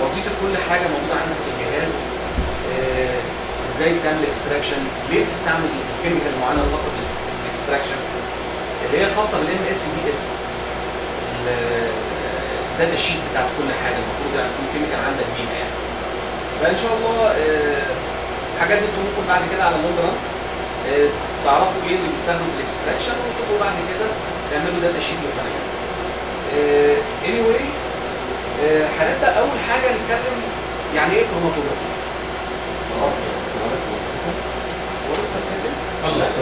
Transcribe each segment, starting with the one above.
وظيفه كل حاجه موجوده عندك في الجهاز آه، ازاي بتعمل اكستراكشن ليه بتستعمل الكيميكال المعينه الخاصه بالاكستراكشن اللي هي خاصه بالام اس دي اس الداتا شيت بتاعت كل حاجه المفروض يعني تكون كيميكال عندك بيها يعني فان شاء الله آه، الحاجات دي انتوا ممكن بعد كده على اللونج ران آه، تعرفوا ايه اللي بيستخدم في الاكستراكشن وتبقوا بعد كده تعملوا داتا شيت للحاجات اني واي هنبدا اول حاجه نتكلم يعني ايه كروماتوجرافي اصلا هو لسه اتكلم؟ لا.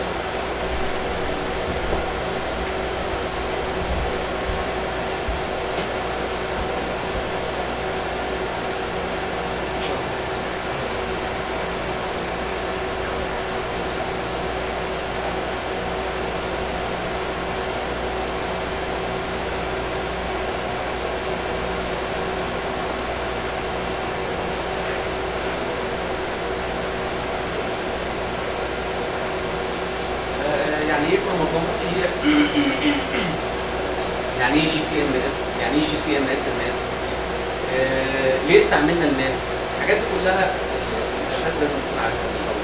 إن شاء الله. آه، يعني ايه كروماتوجرافي يعني ايه جي سي ام اس يعني ايه جي سي ام اس ام اس ليه استعملنا الماس الحاجات دي كلها آه، الاساس لازم تكون عارفها من الاول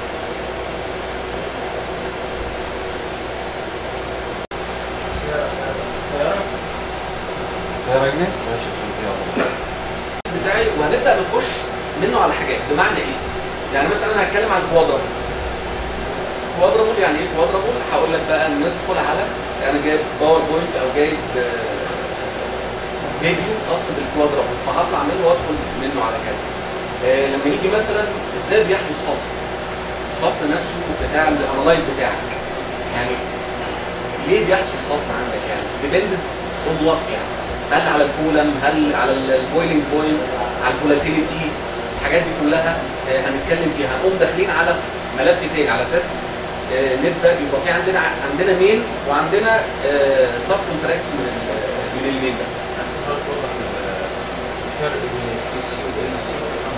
سيارة جنيه؟ ماشي يلا بتاعي وهنبدا نخش منه على حاجات بمعنى ايه؟ يعني مثلا انا هتكلم عن كوادرابل كوادرابل يعني ايه كوادرابل؟ هقول لك بقى ندخل على انا جايب باوربوينت او جايب آه، فيديو خاص بالكوادرابل فهطلع منه وادخل منه على كذا. آه، لما يجي مثلا ازاي بيحدث فصل؟ الفصل نفسه بتاع الانالايت بتاعك. يعني ليه بيحصل فصل عندك يعني؟ ديبندز اون وات يعني. هل على الكولم هل على البويلنج بوينت على الفولاتيليتي الحاجات دي كلها آه، هنتكلم فيها هنقوم داخلين على ملف تاني على اساس آه، نبدا يبقى في عندنا عندنا مين وعندنا سب كونتراكت من ال- من المين ده الفرق بين الجي سي والال سي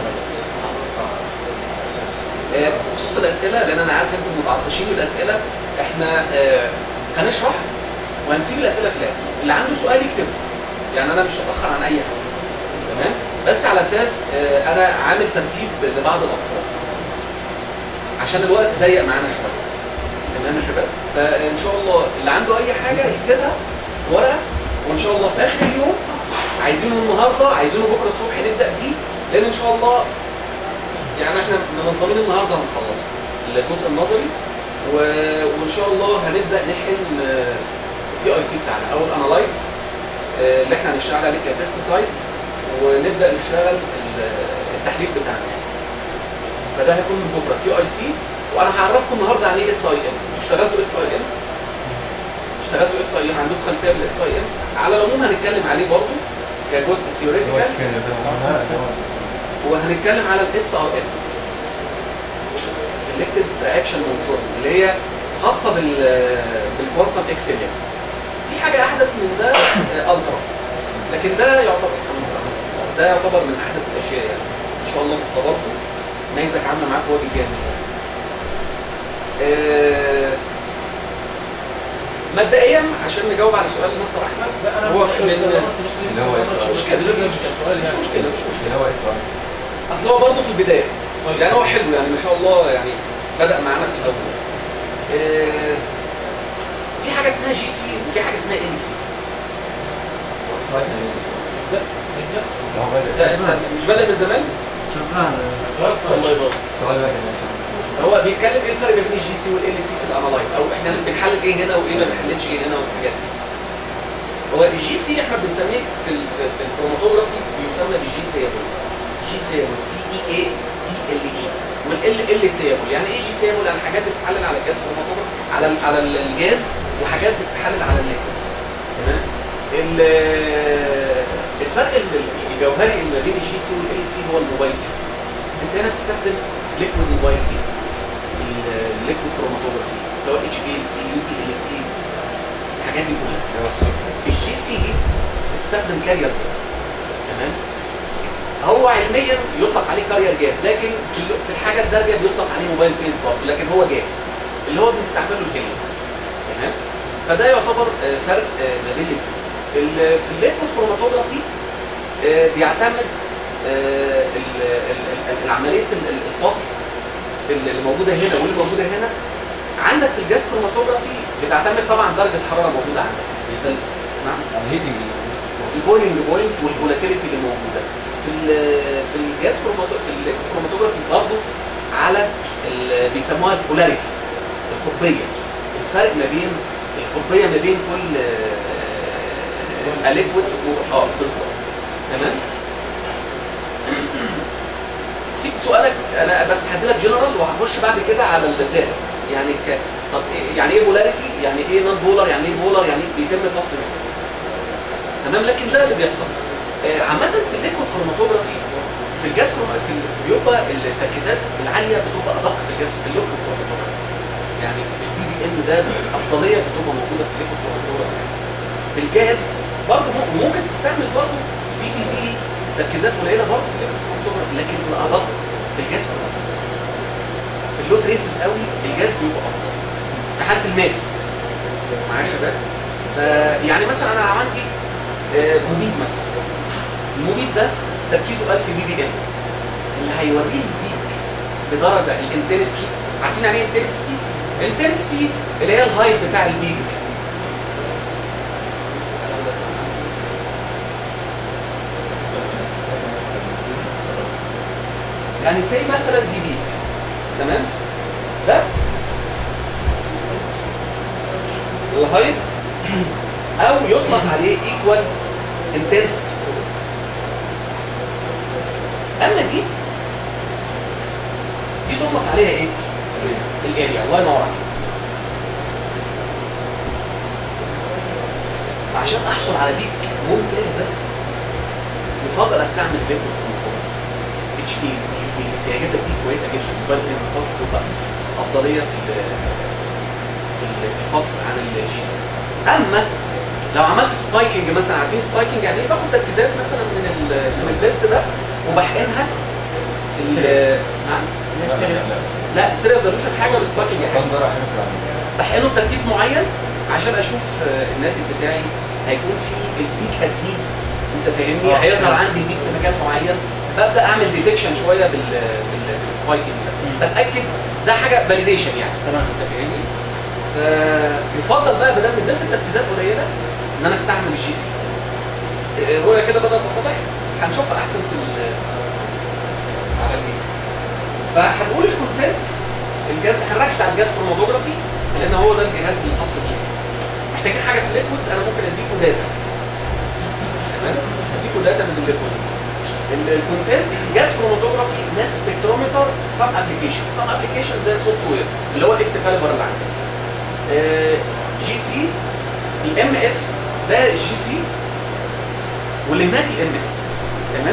آه، بخصوص الاسئله لان انا عارف انتم متعطشين بالاسئله احنا آه، هنشرح وهنسيب الاسئله في الاخر اللي عنده سؤال يكتبه يعني انا مش هتاخر عن اي حاجه تمام بس على اساس آه، انا عامل ترتيب لبعض الافكار عشان الوقت ضيق معانا شويه تمام يا شباب فان شاء الله اللي عنده اي حاجه يكتبها في ورقه وان شاء الله في اخر اليوم عايزينه النهارده عايزينه بكره الصبح نبدا بيه لان ان شاء الله يعني احنا منظمين النهارده هنخلص الجزء النظري و... وان شاء الله هنبدا نحل تي اي سي بتاعنا او الانالايت آه، اللي احنا هنشتغل عليه كبيستسايد ونبدا نشتغل ال- التحليل بتاعنا فده هيكون من بكره تي اي سي وانا هعرفكم النهارده عن ايه اس اي ام اشتغلتوا اس اي ام اشتغلتوا اس اي ام عندكم خلفيه بالاس اي ام على العموم هنتكلم عليه برضه كجزء هو ثيوريتيكال سكان ده قلنا اللي هو وهنتكلم على الاس ار ام سيلكتد رياكشن كنترول اللي هي خاصه بال بالكوانتم اكسليس في حاجه احدث من ده آه، الترا لكن ده يعتبر ده يعتبر من احدث الاشياء يعني ان شاء الله اختبرته نيزك عامله معاك واجب جامد آه، مبدئيا عشان نجاوب على سؤال مستر احمد هو من اللي هو مش مشكله مش مشكله مش مشكله مش مشكله اللي هو اس ار اصل هو برضه في البدايه يعني هو حلو يعني ما شاء الله يعني بدا معانا في الاول آه، في حاجه اسمها جي سي وفي حاجه اسمها ال سي اللي هو بدأ ده انت مش بدا من زمان الله يبارك سؤال بقى كان ماشي هو بيتكلم ايه الفرق بين الجي سي والال سي في الانالايت او احنا بنحلل ايه هنا وايه ما بنحللش ايه هنا والحاجات دي هو الجي سي احنا بنسميه في ال- في في الكروماتوجرافي بيسمى بالجي سيابل جي سيابل سي اي اي اي ال اي والال ال سيابل يعني ايه جي سيابل يعني حاجات بتتحلل على الجهاز كروماتوجرافي على ال- على الجاز وحاجات بتتحلل على الليكويد تمام ال- الفرق ال- الجوهري ما بين الجي سي والال سي هو الموبايل فيز انت هنا بتستخدم ليكويد موبايل فيز الليكويد كروماتوجرافي سواء اتش بي ال سي يو بي ال سي الحاجات دي كلها اللي هو الصفر في الجي سي بتستخدم كارير جاز تمام هو علميا يطلق عليه كارير جاز لكن في ال- في الحاجه الدارجه بيطلق عليه موبايل فيز برضه لكن هو جاز اللي هو بنستعمله الهيليوم تمام فده يعتبر آه، فرق آه، ما بين الاثنين ال- في الليكويد كروماتوجرافي آه، بيعتمد آه، ال- ال- ال- العمليه ال- ال- الفصل اللي اللي موجوده هنا واللي موجوده هنا عندك في الجاز كروماتوجرافي بتعتمد طبعا درجه الحراره موجوده عندك في- نعم الهيدنج البويلنج بوينت والفولاتيليتي اللي موجوده في ال- في الجاز كروماتو- في الكروماتوجرافي برضه على ال- بيسموها البولاريتي القطبيه الفرق ما بين القطبيه ما بين كل اليكويد اه بالظبط تمام سيب سؤالك انا بس هديلك جنرال وهخش بعد كده على الداتا يعني ك... طب إيه- يعني ايه بولاريتي يعني ايه نون بولر يعني ايه بولر يعني إيه بيتم فصل ازاي تمام لكن ده اللي بيحصل آه، عامة في الليكويد كروماتوجرافي في الجاز كروما- في ال- بيبقى التركيزات العالية بتبقى أدق في الجاز في الليكويد كروماتوجرافي يعني البي بي ام ده الأفضلية بتبقى موجودة في الليكويد كروماتوجرافي في الجاز برضه ممكن- ممكن تستعمل برضه بي بي بي تركيزات قليلة برضه في الليكويد كروماتوجرافي لكن الأدق في الجاز كروماتوجرافي في اللو تريسز قوي الجاز بيبقى أفضل في حالة الماكس معايا يا شباب فيعني مثلا أنا عندي آه، مبيد مثلا المبيد ده تركيزه 1000 بي بي ام اللي هيوريه البيك بدرجه الانتنستي عارفين يعني ايه انتنستي؟ انتنستي اللي هي الهايت بتاع البيك يعني سي مثلا دي بيك تمام؟ ده الهايت او يطلق عليه ايكوال انتنسيتي اما دي دي تطلق عليها ايه؟ الاريا الله ينور عليك فعشان احصل على بيك ممتازه يفضل استعمل ليكويد اتش بي سي بي سي هيجيب لك بيك كويسه جدا موبايل فيز الفصل تبقى افضليه في ال- في ال- في الفصل عن الجي سي اما لو عملت سبايكنج مثلا عارفين سبايكنج يعني ايه باخد تركيزات مثلا من ال- من البيست ده وبحقنها في ال- نعم لا لا لا لا سيريال ديلوشن حاجه والسبايكنج حاجه الاسطندر احنا في العمل بحقنه بتركيز معين عشان اشوف آه، الناتج بتاعي هيكون في البيك هتزيد انت فاهمني آه. هيظهر عندي بيك في مكان معين ببدا اعمل ديتكشن شويه بال بال- بالسبايكنج ده بتاكد ده حاجه فاليديشن يعني تمام انت فاهمني فيفضل بقى ما دام نزلت التركيزات قليله ان انا استعمل الجي سي الرؤيه كده بدات تتضح هنشوفها احسن في ال- على الجهاز فهنقول الكونتنت الجهاز هنركز على الجهاز كروماتوجرافي لان هو ده الجهاز الخاص بيه محتاجين حاجه في الليكويد انا ممكن اديكوا داتا تمام اديكوا داتا من الليكويد ال- الكونتنت جاز كروماتوجرافي ماس سبكترومتر سب ابلكيشن سب ابلكيشن زي السوفت وير اللي هو الاكس كاليبر اللي عندك جي سي الام اس ده جي سي واللي هناك الام اس تمام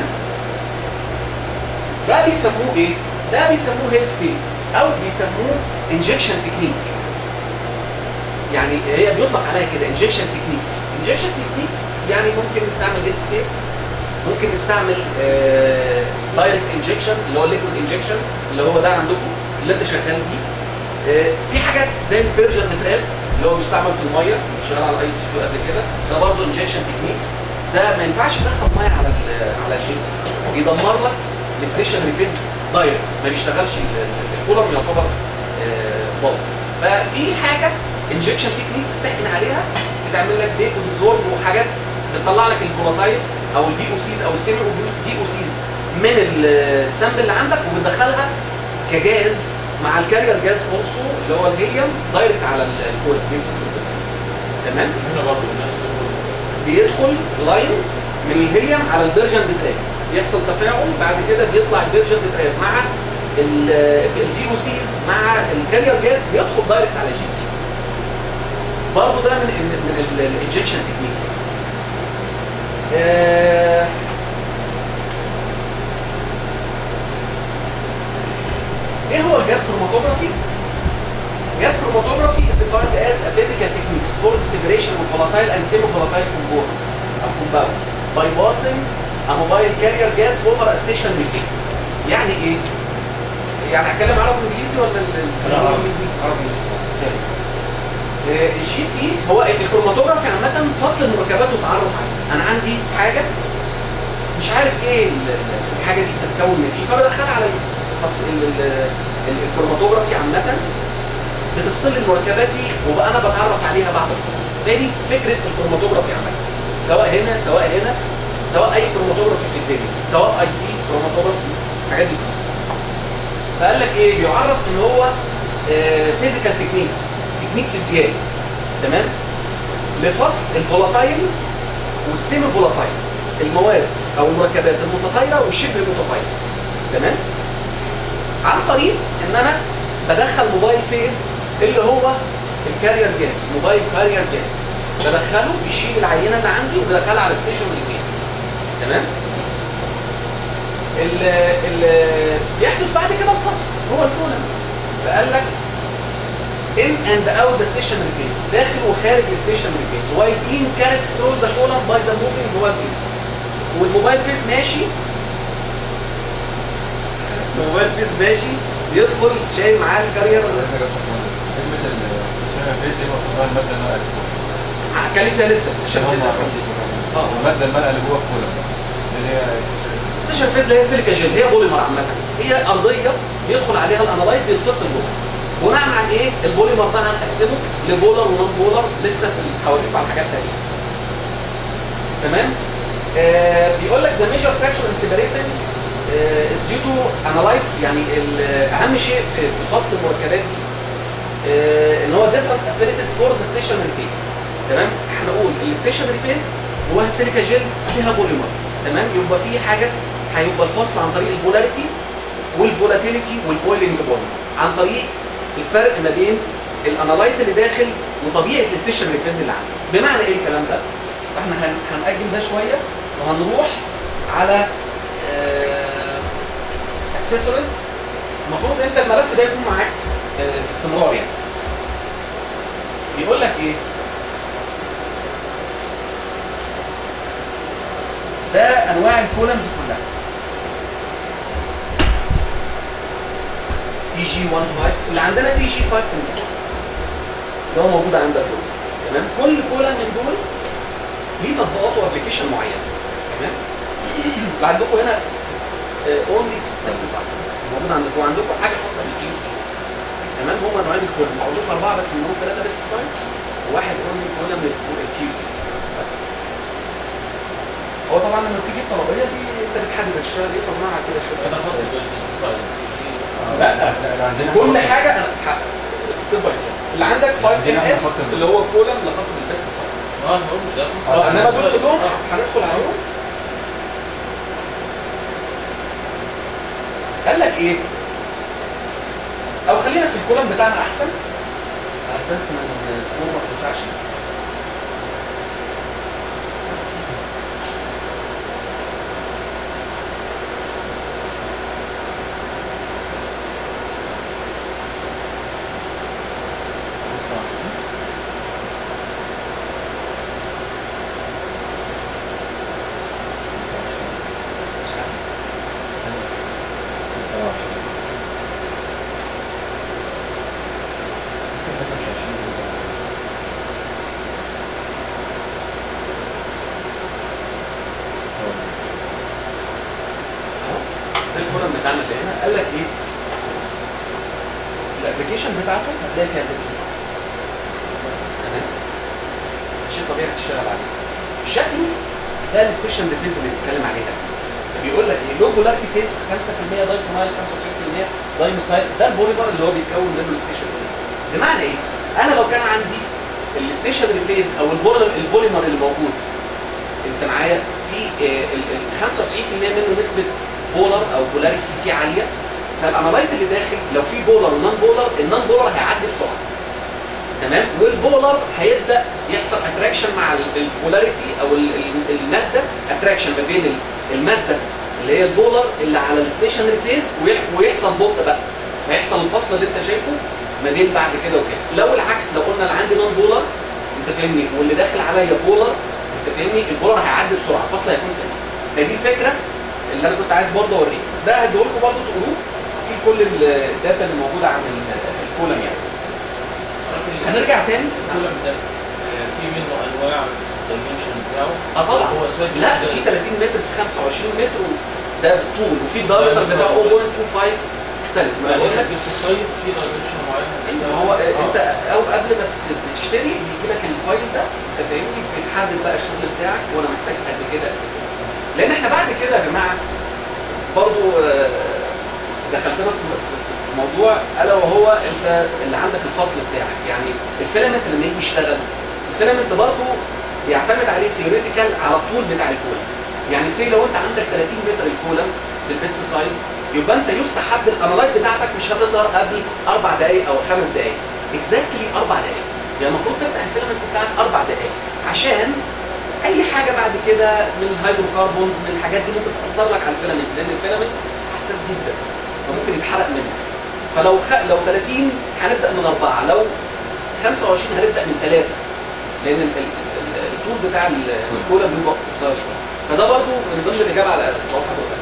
ده بيسموه ايه؟ ده بيسموه هيد سبيس او بيسموه انجكشن تكنيك يعني هي بيطلق عليها كده انجكشن تكنيكس انجكشن تكنيكس يعني ممكن نستعمل هيد سبيس ممكن نستعمل دايركت انجكشن اللي هو ليكويد انجكشن اللي هو ده عندكم اللي انت شغال بيه آه، في حاجات زي البيرجن تراب اللي هو بيستعمل في الميه اللي شغال على الاي سي كيو قبل كده ده برضه انجكشن تكنيكس ده ما ينفعش تدخل ميه على ال- على الجسم بيدمر لك الستيشن ريفيز دايركت ما بيشتغلش ال- ال- الكولر يعتبر آه، باظ ففي حاجه انجكشن تكنيكس بتحقن عليها بتعمل لك بيك وديزورب وحاجات بتطلع لك الفولاتايل او الفي او سيز او السيمي في او سيز من السامبل اللي عندك وبتدخلها كجاز مع الكارير جاز اولسو اللي هو الهيليوم دايركت على ال- الكور بينفذ الدم. تمام هنا برضه نفس بيدخل لاين من الهيليوم على الفيرجن ديتراك يحصل تفاعل بعد كده بيطلع الفيرجن ديتراك مع الفي او سيز مع الكارير جاز بيدخل دايركت على الجي سي برضه ده من من- من الانجكشن تكنيكس ايه هو الجاز كروماتوجرافي؟ Gas chromatography is defined as a physical techniques for the separation of volatile and semi-volatile components or compounds by passing a mobile carrier gas over a stationary phase. يعني ايه؟ يعني هتكلم عربي وانجليزي ولا ال- ال- لا، عربي. الانجليزي؟ عربي آه، الجي سي هو الكروماتوجرافي عامة فصل المركبات وتعرف عليه. انا عندي حاجة مش عارف ايه ال- ال- الحاجه دي بتتكون من ايه فبدخلها على الخص... ال... ال... ال- الكروماتوجرافي عامه بتفصل لي المركبات دي وبقى انا بتعرف عليها بعد الفصل فهي دي فكره الكروماتوجرافي عامه سواء هنا سواء هنا سواء اي كروماتوجرافي في الدنيا سواء اي سي كروماتوجرافي الحاجات دي فقال لك ايه بيعرف ان هو فيزيكال تكنيكس تكنيك فيزيائي تمام لفصل الفولاتايل والسيمي فولاتايل المواد او المركبات المتطايره والشبه المتطايره تمام عن طريق ان انا بدخل موبايل فيز اللي هو الكارير جاز موبايل كارير جاز بدخله بيشيل العينه اللي عندي وبدخلها على ستيشن الجاز تمام اللي بيحدث بعد كده الفصل هو الكولم فقال لك in and out the stationary phase داخل وخارج الستيشنري فيز while being carried through the column by the moving mobile phase والموبايل فيز ماشي الموبايل فيز ماشي بيدخل شايل معاه الكارير كلمة الشنو الفيز دي مقصود بها المادة المالئة اللي جوه هتكلم فيها لسه عشان ستيشن هم فيز قصدي اه المادة المالئة اللي جوه الكولم اللي هي ستيشن فيز اللي هي سيليكا جيل هي بوليمر عامه هي ارضيه بيدخل عليها الانالايت بيتفصل جوه بناء عن ايه البوليمر ده هنقسمه لبولر ونون بولر لسه في هوريكم على الحاجات تانية تمام آه بيقول لك ذا ميجر فاكتور ان سيبريتنج از ديو تو انالايتس يعني ال- اهم شيء في في فصل المركبات دي آه ان هو ديفرنت افينيتيز فور ذا ستيشنري فيز تمام احنا نقول الستيشنري فيز جواها سيليكا جيل فيها بوليمر تمام يبقى في حاجه هيبقى الفصل عن طريق البولاريتي والفولاتيليتي والبويلنج بوينت عن طريق الفرق ما بين الانالايت اللي داخل وطبيعه الستيشنري فيز اللي عندي بمعنى ايه الكلام ده فاحنا هن- هنأجل ده شويه وهنروح على اكسسوارز المفروض انت الملف ده يكون معاك آه، باستمرار يعني بيقول لك ايه ده انواع الكولمز كلها تي جي 15 اللي عندنا تي جي 5 ام اس اللي هو موجود عندك دول تمام كل كولم من دول ليه تطبيقات وابلكيشن معينه تمام اللي عندكم هنا اونلي بيستسايد موجود عندكم وعندكم حاجه خاصه بالكيو سي تمام هم نوعين الكولم هقول لكم اربعه بس منهم ثلاثه بيستسايد وواحد اونلي كولم للكيو سي بس هو طبعا لما بتيجي الطلبيه دي انت بتحدد هتشتغل ايه فبناء كده شغل انا خاص بالاستيصال لا لا عندنا كل حاجه انا ستيب باي ستيب اللي عندك 5 ام عندنا اس خاص بالبست. اللي هو الكولم اللي خاص بالبيست سايد اه هو ده اه انما دول كلهم هندخل عليهم قال لك ايه او خلينا في الكولم بتاعنا احسن على اساس ما الامور ما توسعش ده الكولم بتاعنا اللي هنا قال لك ايه الابلكيشن بتاعته هتلاقي فيها بيست سايد تمام شيء طبيعي هتشتغل عليه شكله ده الستيشن فيز اللي بيتكلم عليها بيقول لك ايه لو بولاريتي فيز 5% داي فمايل 95% داي مسايل ده البوليمر اللي هو بيتكون منه الستيشن فيز بمعنى ايه انا لو كان عندي الستيشن فيز او البوليمر البوليمر اللي موجود انت معايا في آه، ال ال 95% منه نسبه بولر او بولاريتي فيه عاليه فالانالايت اللي داخل لو في بولر ونون بولر النون بولر هيعدي بسرعه تمام والبولر هيبدا يحصل اتراكشن مع ال- البولاريتي او ال- ال- الماده اتراكشن ما بين ال- الماده اللي هي البولر اللي على الستيشنري فيز ويح- ويحصل بطء بقى فيحصل الفصل اللي انت شايفه ما بين بعد كده وكده لو العكس لو قلنا اللي عندي نون بولر انت فاهمني واللي داخل عليا بولر انت فاهمني البولر هيعدي بسرعه الفصل هيكون سريع فدي الفكره اللي انا كنت عايز برضه اوريك ده هديهولكم برضه تقولوه في كل ال- الداتا اللي موجوده عن ال- الكولم يعني هنرجع تاني الكولم ده آه، في منه انواع الدايمنشن بتاعه اه طبعا هو ثابت لا كده. في 30 متر في 25 متر ده بالطول وفي الدايمتر بتاعه 0.25 مختلف ما يعني بقول لك البيستيسايد في دايمنشن معين ان هو انت او قبل ما ت- تشتري بيجي لك الفايل ده انت فاهمني بتحدد بقى الشغل بتاعك وانا محتاج قد كده قد كده. لان احنا بعد كده يا جماعه برضو آه، دخلتنا في في- في موضوع الا وهو انت اللي عندك الفصل بتاعك يعني الفيلامنت لما يجي يشتغل الفيلامنت برضو بيعتمد عليه ثيوريتيكال على الطول بتاع الكولم يعني سي لو انت عندك 30 متر الكولم في البيستسايد يبقى انت يستحب الانالايت بتاعتك مش هتظهر قبل اربع دقائق او خمس دقائق اكزاكتلي اربع دقائق يعني المفروض تفتح الفيلامنت بتاعك اربع دقائق عشان اي حاجه بعد كده من الهيدروكربونز من الحاجات دي ممكن تاثر لك على الفيلامنت لان الفيلامنت حساس جدا فممكن يتحرق منك فلو خ... لو 30 هنبدا من اربعه لو 25 هنبدا من ثلاثه لان ال... ال... ال... الطول بتاع ال- الكولا بيبقى قصير شويه فده برضو من ضمن الاجابه على السؤال حضرتك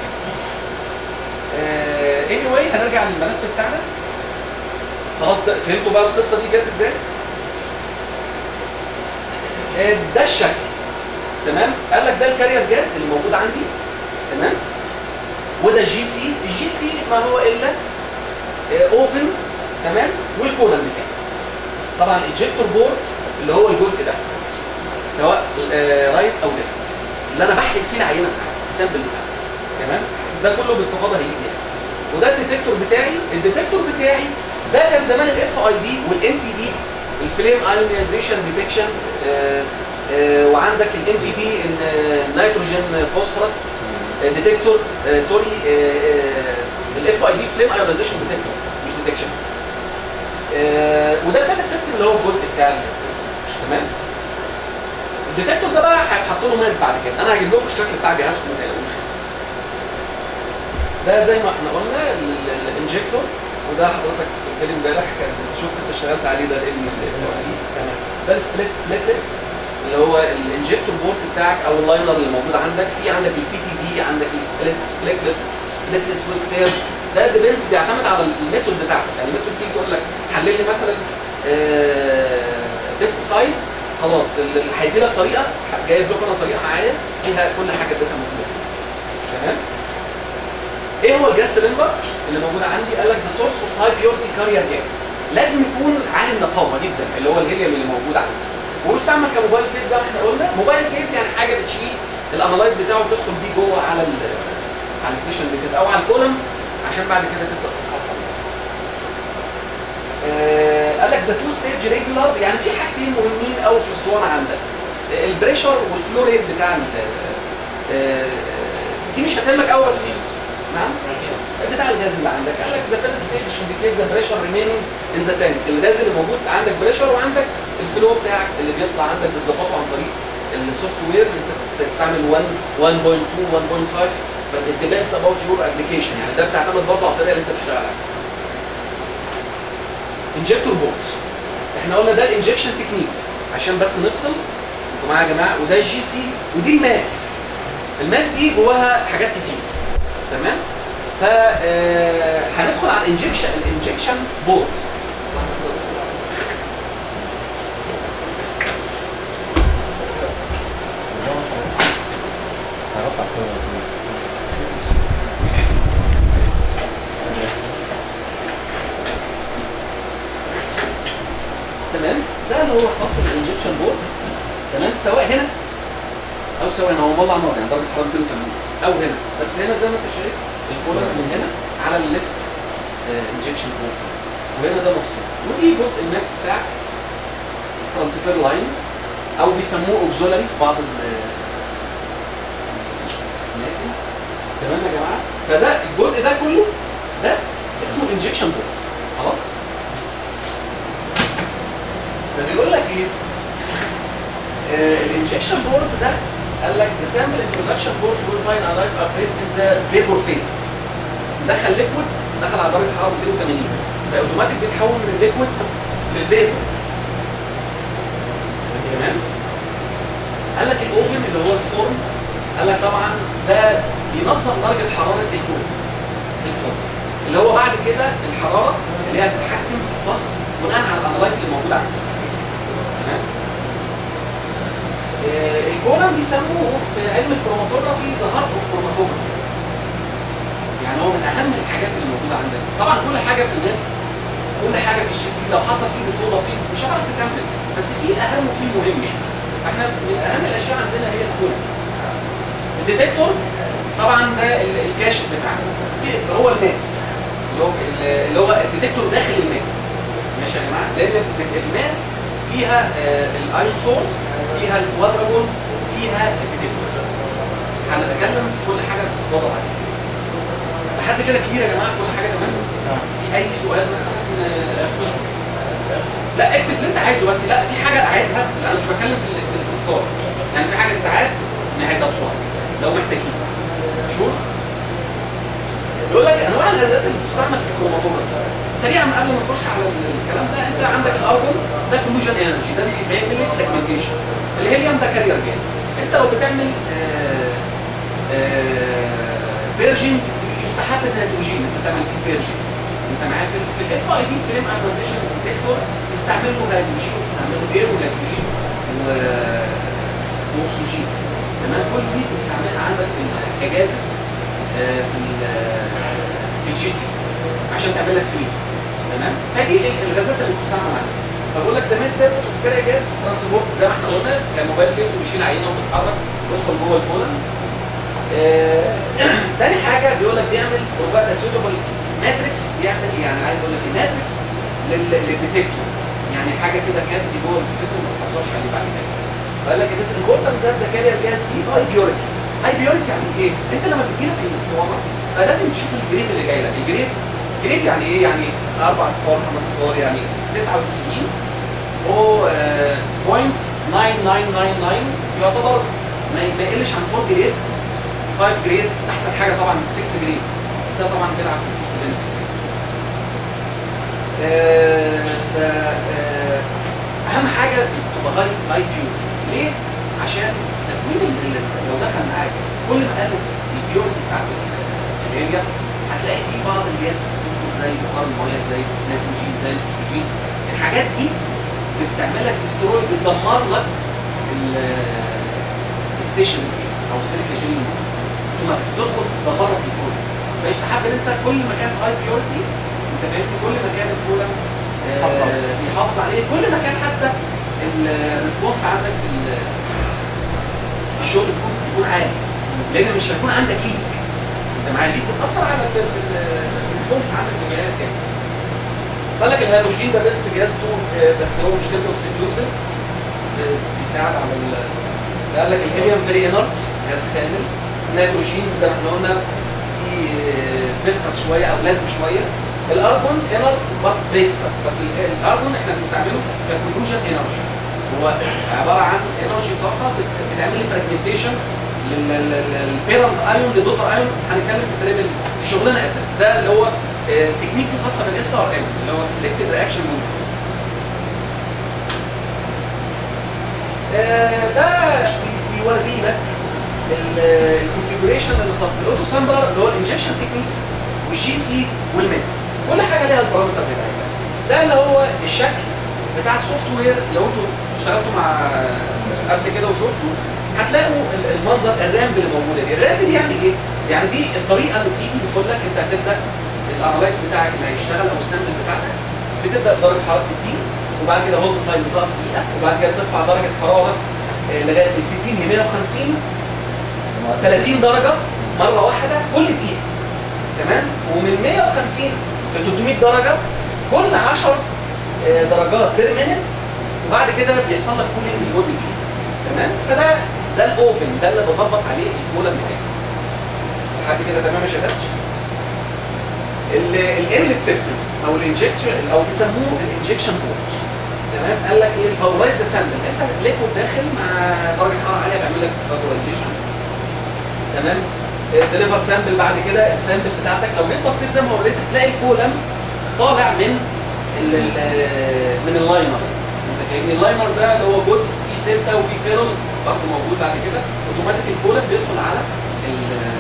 اني واي هنرجع للملف بتاعنا خلاص ده فهمتوا بقى القصه دي جت ازاي؟ آه، ده الشكل تمام قال لك ده الكارير جاز اللي موجود عندي تمام وده جي سي الجي سي ما هو الا آه، اوفن تمام والكولن بتاعي طبعا الانجكتور بورد اللي هو الجزء ده سواء آه، رايت او ليفت اللي انا بحقن فيه العينه بتاعتي السامبل بتاعتي تمام ده كله باستفاضه هيجي يعني وده الديتكتور بتاعي الديتكتور بتاعي ده كان زمان الاف اي دي والام بي دي الفليم ايونيزيشن ديتكشن وعندك الام بي بي النيتروجين فوسفورس ديتكتور سوري الاف اي دي فليم ايونيزيشن ديتكتور مش ديتكشن وده كان السيستم اللي هو الجزء بتاع السيستم تمام الديتكتور ده بقى هيتحط له ماس بعد كده انا هجيب لكم الشكل بتاع جهازكم ما تقلقوش ده زي ما احنا قلنا ال- ال- الانجكتور وده حضرتك قلت لي امبارح كان شفت انت اشتغلت عليه ده لان تمام ده السبليت سبليتلس اللي هو الانجكتور بورد بتاعك او اللاينر اللي موجود عندك في عندك البي تي في عندك السبليت سبليتلس سبليتلس وسبير ده ديبينز بيعتمد على الميثود بتاعتك يعني الميثود دي تقول لك حلل لي مثلا بيست سايدز خلاص اللي هيدي لك طريقه جايب لكم انا طريقه معايا فيها كل حاجه اديتها موجوده فيها. تمام ايه هو الجاز سلندر اللي موجود عندي قال لك ذا سورس اوف هاي بيورتي كارير جاز لازم يكون عالي النقاوه جدا اللي هو الهيليوم اللي موجود عندي ويستعمل كموبايل فيز زي ما احنا قلنا موبايل فيز يعني حاجه بتشيل الانالايت بتاعه وتدخل بيه جوه على ال على الستيشن فيز او على الكولم عشان بعد كده تبدا تفصل آه، قال لك ذا تو ستيج ريجولار يعني في حاجتين مهمين قوي في الاسطوانه عندك البريشر والفلو ريت بتاع ال- آه، دي مش هتهمك قوي بس نعم بتاع الغاز اللي عندك قال لك ذا فيرست ستيج انديكيت ذا بريشر ريميننج ان ذا تانك الغاز اللي موجود عندك بريشر وعندك الفلو بتاعك اللي بيطلع عندك بتظبطه عن طريق السوفت وير انت بتستعمل 1 1.2 1.5 but it depends about your application يعني ده بتعتمد برضه على الطريقه اللي انت بتشتغل عليها انجكتور بورد احنا قلنا ده الانجكشن تكنيك عشان بس نفصل انتوا معايا يا جماعه وده الجي سي ودي الماس الماس دي جواها حاجات كتير تمام ف آه، هندخل على الانجكشن الانجكشن بورد هقطع كده تمام ده اللي هو خاص بالانجكشن بورد تمام سواء هنا او سواء هنا هو مولع نار يعني درجه حراره 280 او هنا بس هنا زي ما انت شايف الكولر من هنا على الليفت انجكشن بورد وهنا ده مفصول ودي جزء الماس بتاع ترانسفير لاين او بيسموه اوكزولاري في بعض ال- الاماكن تمام يا جماعه فده الجزء ده كله ده اسمه انجكشن بورد خلاص فبيقول لك ايه الانجكشن بورد ده قال لك the sample introduction board whereby analytes are placed in the vapor phase دخل ليكويد دخل على درجه حراره 280 فاوتوماتيك بيتحول من الليكويد للفيبر تمام قال لك الاوفن اللي هو الفورم قال لك طبعا ده بينظم درجه حراره الكون الفورم اللي هو بعد كده الحراره اللي هي هتتحكم في الفصل بناء على الانالايت اللي موجود عندك تمام آه، الكولم بيسموه في علم الكروماتوجرافي ذا هارت اوف طبعا كل حاجه في الناس كل حاجه في الجي سي لو حصل فيه ديفو بسيط مش هتعرف تكمل بس في اهم وفي مهم يعني احنا من اهم الاشياء عندنا هي الكولم الديتكتور طبعا ده ال- الكاشف بتاعنا هو الماس اللي هو اللي هو الديتكتور داخل الماس ماشي يا جماعه لان الد- الماس فيها الايون سورس فيها الكوادرابول فيها الديتكتور هنتكلم كل حاجه باستفاضه عليها لحد كده كبير يا جماعه كل حاجه تمام في اي سؤال مثلا آه، لا اكتب اللي انت عايزه بس لا في حاجه اعيدها لا انا مش بتكلم في, ال- في الاستفسار يعني في حاجه تتعاد نعيدها بسرعه لو محتاجين شور يقول لك انواع الغازات اللي بتستعمل في الكروماتوجراف سريعا قبل ما نخش على ال- الكلام ده انت عندك الارجون ده كلوجن انرجي ده اللي بيعمل لك فراجمنتيشن الهيليوم ده كارير جاز انت لو بتعمل فيرجن يستحب النيتروجين انت تعمل فيرجن انت معايا في في الاف اي دي فريم اكوزيشن ديتكتور بتستعمل له هيدروجين بتستعمل له اير ونيتروجين و واكسجين تمام كل دي بتستعملها عندك في الكجازس آه، في ال- في الجي سي عشان تعمل لك فري تمام فدي ال- الغازات اللي بتستعمل عندك فبقول لك زمان ده سوفت جاز ترانسبورت زي ما احنا قلنا كان موبايل فيس وبيشيل عينه وبيتحرك ويدخل جوه الكولن آه، تاني حاجه بيقول لك بيعمل بروفايد سوتبل ماتريكس بيعمل يعني عايز اقول لك ماتريكس للديتكتور يعني حاجه كده كانت دي جوه الديتكتور ما تحصلش عليه بعد كده فقال لك اتس امبورتنت ذات ذا كارير جاز دي هاي بيورتي هاي بيورتي يعني ايه؟ انت لما بتجي لك الاسطوانه فلازم تشوف الجريد اللي جاي لك الجريد جريد يعني ايه؟ يعني اربع صفار خمس صفار يعني 99 هو آه، 0.9999 يعتبر ما ما يقلش عن 4 جريد 5 جريد احسن حاجه طبعا 6 جريد بس ده طبعا بيلعب في الكوست بنفيت ف آه، اهم حاجه تبقى هاي هاي بيور ليه؟ عشان تكوين ال- ال- لو دخل معاك كل ما قلت البيورتي بتاعت الهيليا هتلاقي في بعض الجاز ممكن زي بخار الميه زي النيتروجين زي الاكسجين الحاجات دي بتعمل لك ديستروي بتدمر لك الستيشن فيز او السيليكا جيل ثم تدخل تدمر لك الكولم فيستحب ان انت كل ما كان هاي بيورتي انت فاهمني كل ما كان الكولم آه، بيحافظ عليه كل ما كان حتى الريسبونس عندك في ال- في الشغل بيكون بيكون عالي لان مش هيكون عندك ليك انت معايا ليك بتاثر على الريسبونس عندك في الجهاز يعني قال لك الهيدروجين ده بيست جهاز طول آه، بس هو مشكلته اكسكلوسيف بيساعد على ال قال لك الهيليوم فيري انرت جهاز كامل النيتروجين زي ما احنا قلنا في فيسكس شويه او لازم شويه الارجون انرت بات فيسكس بس ال- الارجون احنا بنستعمله ككونكلوجن انرجي هو عباره عن انرجي طاقه بت- بتعمل لي فراجمنتيشن للبيرنت ايون للدوتر ايون هنتكلم في التريبل في شغلنا اساسا ده اللي هو آه، تكنيك خاصه بالاس ار ام اللي هو السلكتد رياكشن مود ده بي- بيوري لك الكونفيجريشن اللي خاص بالاوتو سامبلر اللي هو الانجكشن تكنيكس والجي سي والميكس كل حاجه ليها البارامتر بتاعتها ده اللي هو الشكل بتاع السوفت وير لو انتوا اشتغلتوا مع قبل كده وشفتوا هتلاقوا ال- المنظر الرامب اللي موجوده دي الرامب دي يعني ايه؟ يعني دي الطريقه اللي بتيجي بتقول لك انت هتبدا الانالايت بتاعك اللي هيشتغل او السامبل بتاعك بتبدا بدرجه حراره 60 وبعد كده هولد تايم بتقف دقيقه وبعد كده بترفع درجه حراره آه، لغايه من 60 ل 150 30 درجه مره واحده كل دقيقه تمام ومن 150 ل 300 درجه كل 10 آه، درجات بير مينت وبعد كده بيحصل لك كولينج لمده دقيقه تمام فده ده الاوفن ده اللي بظبط عليه الكولم بتاعي لحد كده تمام يا شباب الانلت سيستم او الانجكشن او بيسموه الانجكشن بورت تمام قال لك ايه الفابورايز سامبل انت ليكويد داخل مع درجه حراره عاليه بيعمل لك فابورايزيشن تمام ديليفر سامبل بعد كده السامبل بتاعتك لو جيت بصيت زي ما وريت هتلاقي الكولم طالع من ال ال- من اللاينر انت فاهمني اللاينر ده اللي هو جزء فيه سلته وفيه فيرل برضه موجود بعد كده اوتوماتيك الكولم بيدخل على ال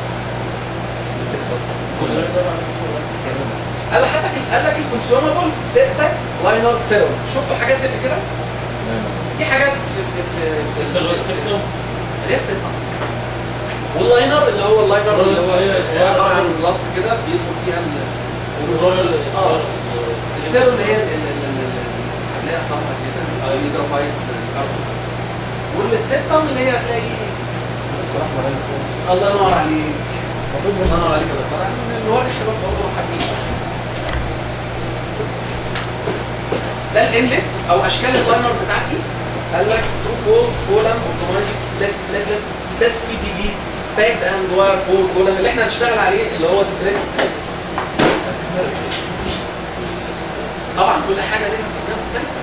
قال لك حتى قال لك الكونسيومابلز سته لاينر فيرل شفتوا الحاجات دي قبل كده؟ دي حاجات في في في في اللي هو السبتم اللي هي السته واللاينر اللي هو اللاينر اللي هو صغير- صغير. عباره عن رص كده بيدخل فيها ال- اه الفيرو اللي هي ال- ال- ال- ال- هتلاقيها صفرا كده الجرافايت كاربون والسيبتم اللي هي هتلاقي الصراحه ما انا الله ينور عليك الله ينور عليك يا دكتور يعني نوري الشباب برضه حابين ده الانلت او اشكال اللاينر بتاعتي قال لك تو كول كولم اوبتمايزد سبليت سبليتلس تيست بي تي في باكد اند واير كول كولم اللي احنا هنشتغل عليه اللي هو سبليت سبليتلس طبعا كل حاجه ليها تقنيه مختلفه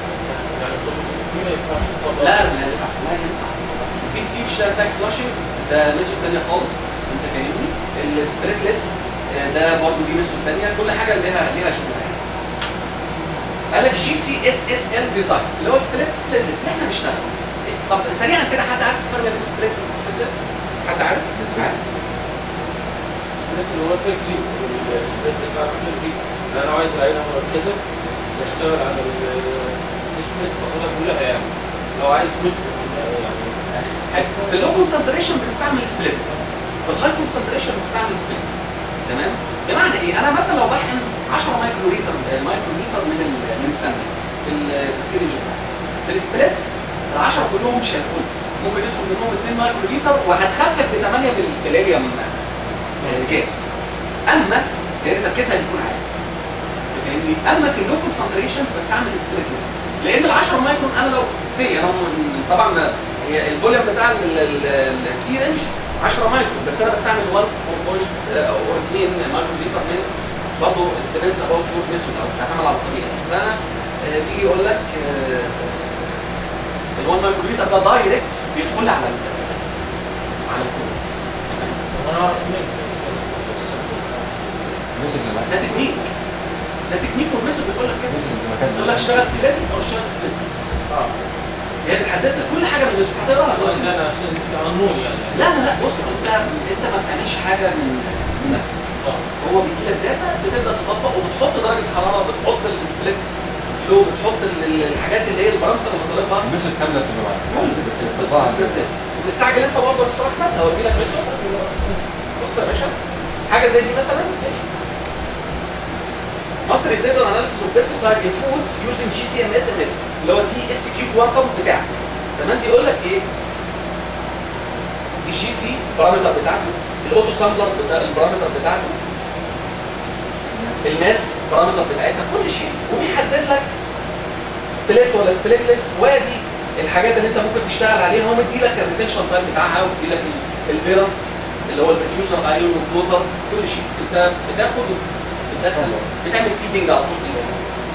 لا لا ينفع لا ينفع البي تي في بيشتغل باك فلاشنج ده ميثود ثانيه خالص انت فاهمني السبريتلس ده برضه دي ميثود ثانيه كل حاجه ليها ليها شغلها قال لك جي سي اس اس ال ديزاين اللي هو سبليت سبليتلس اللي احنا هنشتغل طب سريعا كده حد عارف الفرق بين السبليت والسبليتلس؟ حد عارف؟ عارف؟ اللي هو التكسي والسبريت تسعة التكسي انا عايز العينه مركزه بشتغل على الاسمنت باخدها كلها يعني لو عايز جزء منها يعني في اللو كونسنتريشن بنستعمل سبليتس في الهاي كونسنتريشن بنستعمل سبليت تمام بمعنى ايه انا مثلا لو بحقن 10 مايكرو لتر مايكرو لتر من ال من السمنه في السيريج بتاعتي في السبليت ال 10 كلهم مش هيدخلوا ممكن يدخل منهم 2 مايكرو لتر وهتخفف ب 8 بالهيليوم جاز اما هي تركيزها بيكون عالي فاهمني اما في اللو كونسنتريشنز بستعمل سبليتلس لان ال 10 مايكرون انا لو سي انا م- طبعا هي الفوليوم بتاع السيرنج 10 مايكرون بس انا بستعمل 1 او 2 مايكرون لتر من برضه الديبنس اباوت فود ميثود او بتعتمد على الطبيعه فانا آه، بيجي يقول لك ال 1 مايكرون لتر ده دايركت بيدخل على ال على الكون وانا اعرف منين الموسم اللي معاك ده تكنيك ده تكنيك والميثود بتقول لك كده الموسم اللي مكان تقول لك اشتغل سبليتلس او اشتغل سبليت اه هي بتحدد لك كل حاجه من الميثود هتقرا لك لا لا عشان قانون يعني لا لا لا بص انت انت ما بتعملش حاجه من من نفسك اه هو بيجي لك داتا بتبدا تطبق وبتحط درجه حراره بتحط السبليت فلو بتحط ال- ال- الحاجات اللي هي البارامتر اللي طالبها الموسم كامله بتبقى معاك كل بتطبعها بس مستعجل انت برضه الصراحه لا اوري لك بس بص يا باشا حاجه زي دي مثلا Not residual analysis of pesticide in food using GCMS MS اللي هو تي اس كيو كوانتم بتاعك تمام بيقول لك ايه؟ الجي سي البارامتر بتاعته الاوتو سامبلر بتاع البارامتر بتاعته الماس البارامتر بتاعتها كل شيء وبيحدد لك سبليت ولا سبليتلس وادي الحاجات اللي انت ممكن تشتغل عليها هو مدي لك الريتنشن تايم بتاعها ومدي لك البيرنت اللي هو البروديوسر ايون والكوتر كل شيء انت بتاخد بتدخل بتعمل فيدنج على طول لل-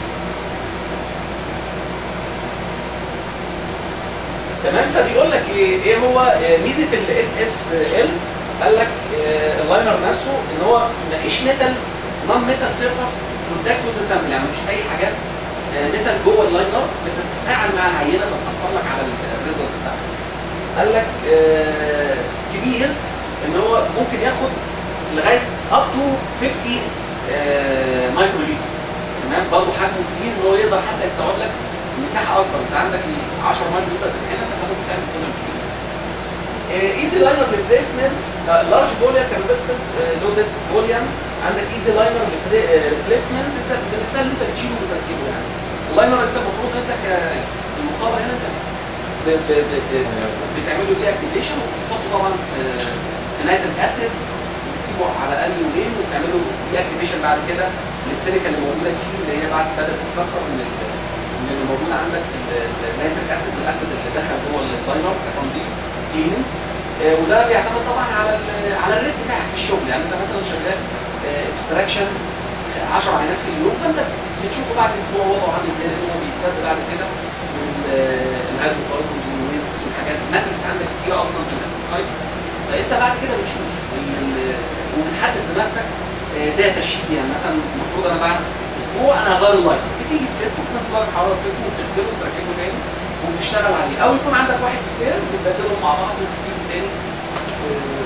تمام فبيقول لك ايه ايه هو آه، ميزه الاس اس ال قال لك آه، اللاينر نفسه ان هو مفيش ميتال نون ميتال سيرفس كونتاكت وذ سامبل يعني مفيش اي حاجات آه، ميتال جوه اللاينر بتتفاعل مع العينه فتاثر لك على الريزلت بتاعك قال لك آه، كبير ان هو ممكن ياخد لغايه اب تو 50 آه، مايكرو لتر تمام برضه حجمه كبير ان هو يقدر حتى يستوعب لك مساحه اكبر انت عندك ال 10 مايكرو لتر هنا فانت ممكن تعمل كده كتير ايزي لاينر ريبليسمنت لارج فوليوم كابيتلز لودد فوليوم عندك ايزي لاينر ريبليسمنت انت بالسهل انت بتشيله وتركيبه يعني اللاينر انت المفروض انت ك- في المقابل هنا انت ب- ب- ب- ب- بتعملوا ليه اكتيفيشن وبتحطه طبعا في في نيتريك اسيد بتسيبه على الاقل يومين وبتعملوا ليه اكتيفيشن بعد كده للسيليكا اللي موجوده فيه اللي هي بعد بدات تتكسر من ال- من اللي موجود عندك في النيتريك اسيد الاسيد اللي دخل جوه اللاينر كتنظيف كليننج آه، وده بيعتمد طبعا على ال- على الريت بتاعك في الشغل يعني انت مثلا شغال اكستراكشن 10 عينات في اليوم فانت بتشوفه بعد اسبوع وضعه عامل ازاي لان هو بيتسد بعد كده من الهيدروكاربونز والويستس والحاجات الماتريكس عندك كتير اصلا في البيستسايد فانت بعد كده بتشوف ال- ال- وبتحدد لنفسك داتا شيت يعني مثلا المفروض انا بعد اسبوع انا هغير اللايت بتيجي تفك وتنزل درجه حراره تفكه وتغسله وتركبه تاني وبتشتغل عليه او يكون عندك واحد سبير بتبدلهم مع بعض وتسيبه تاني في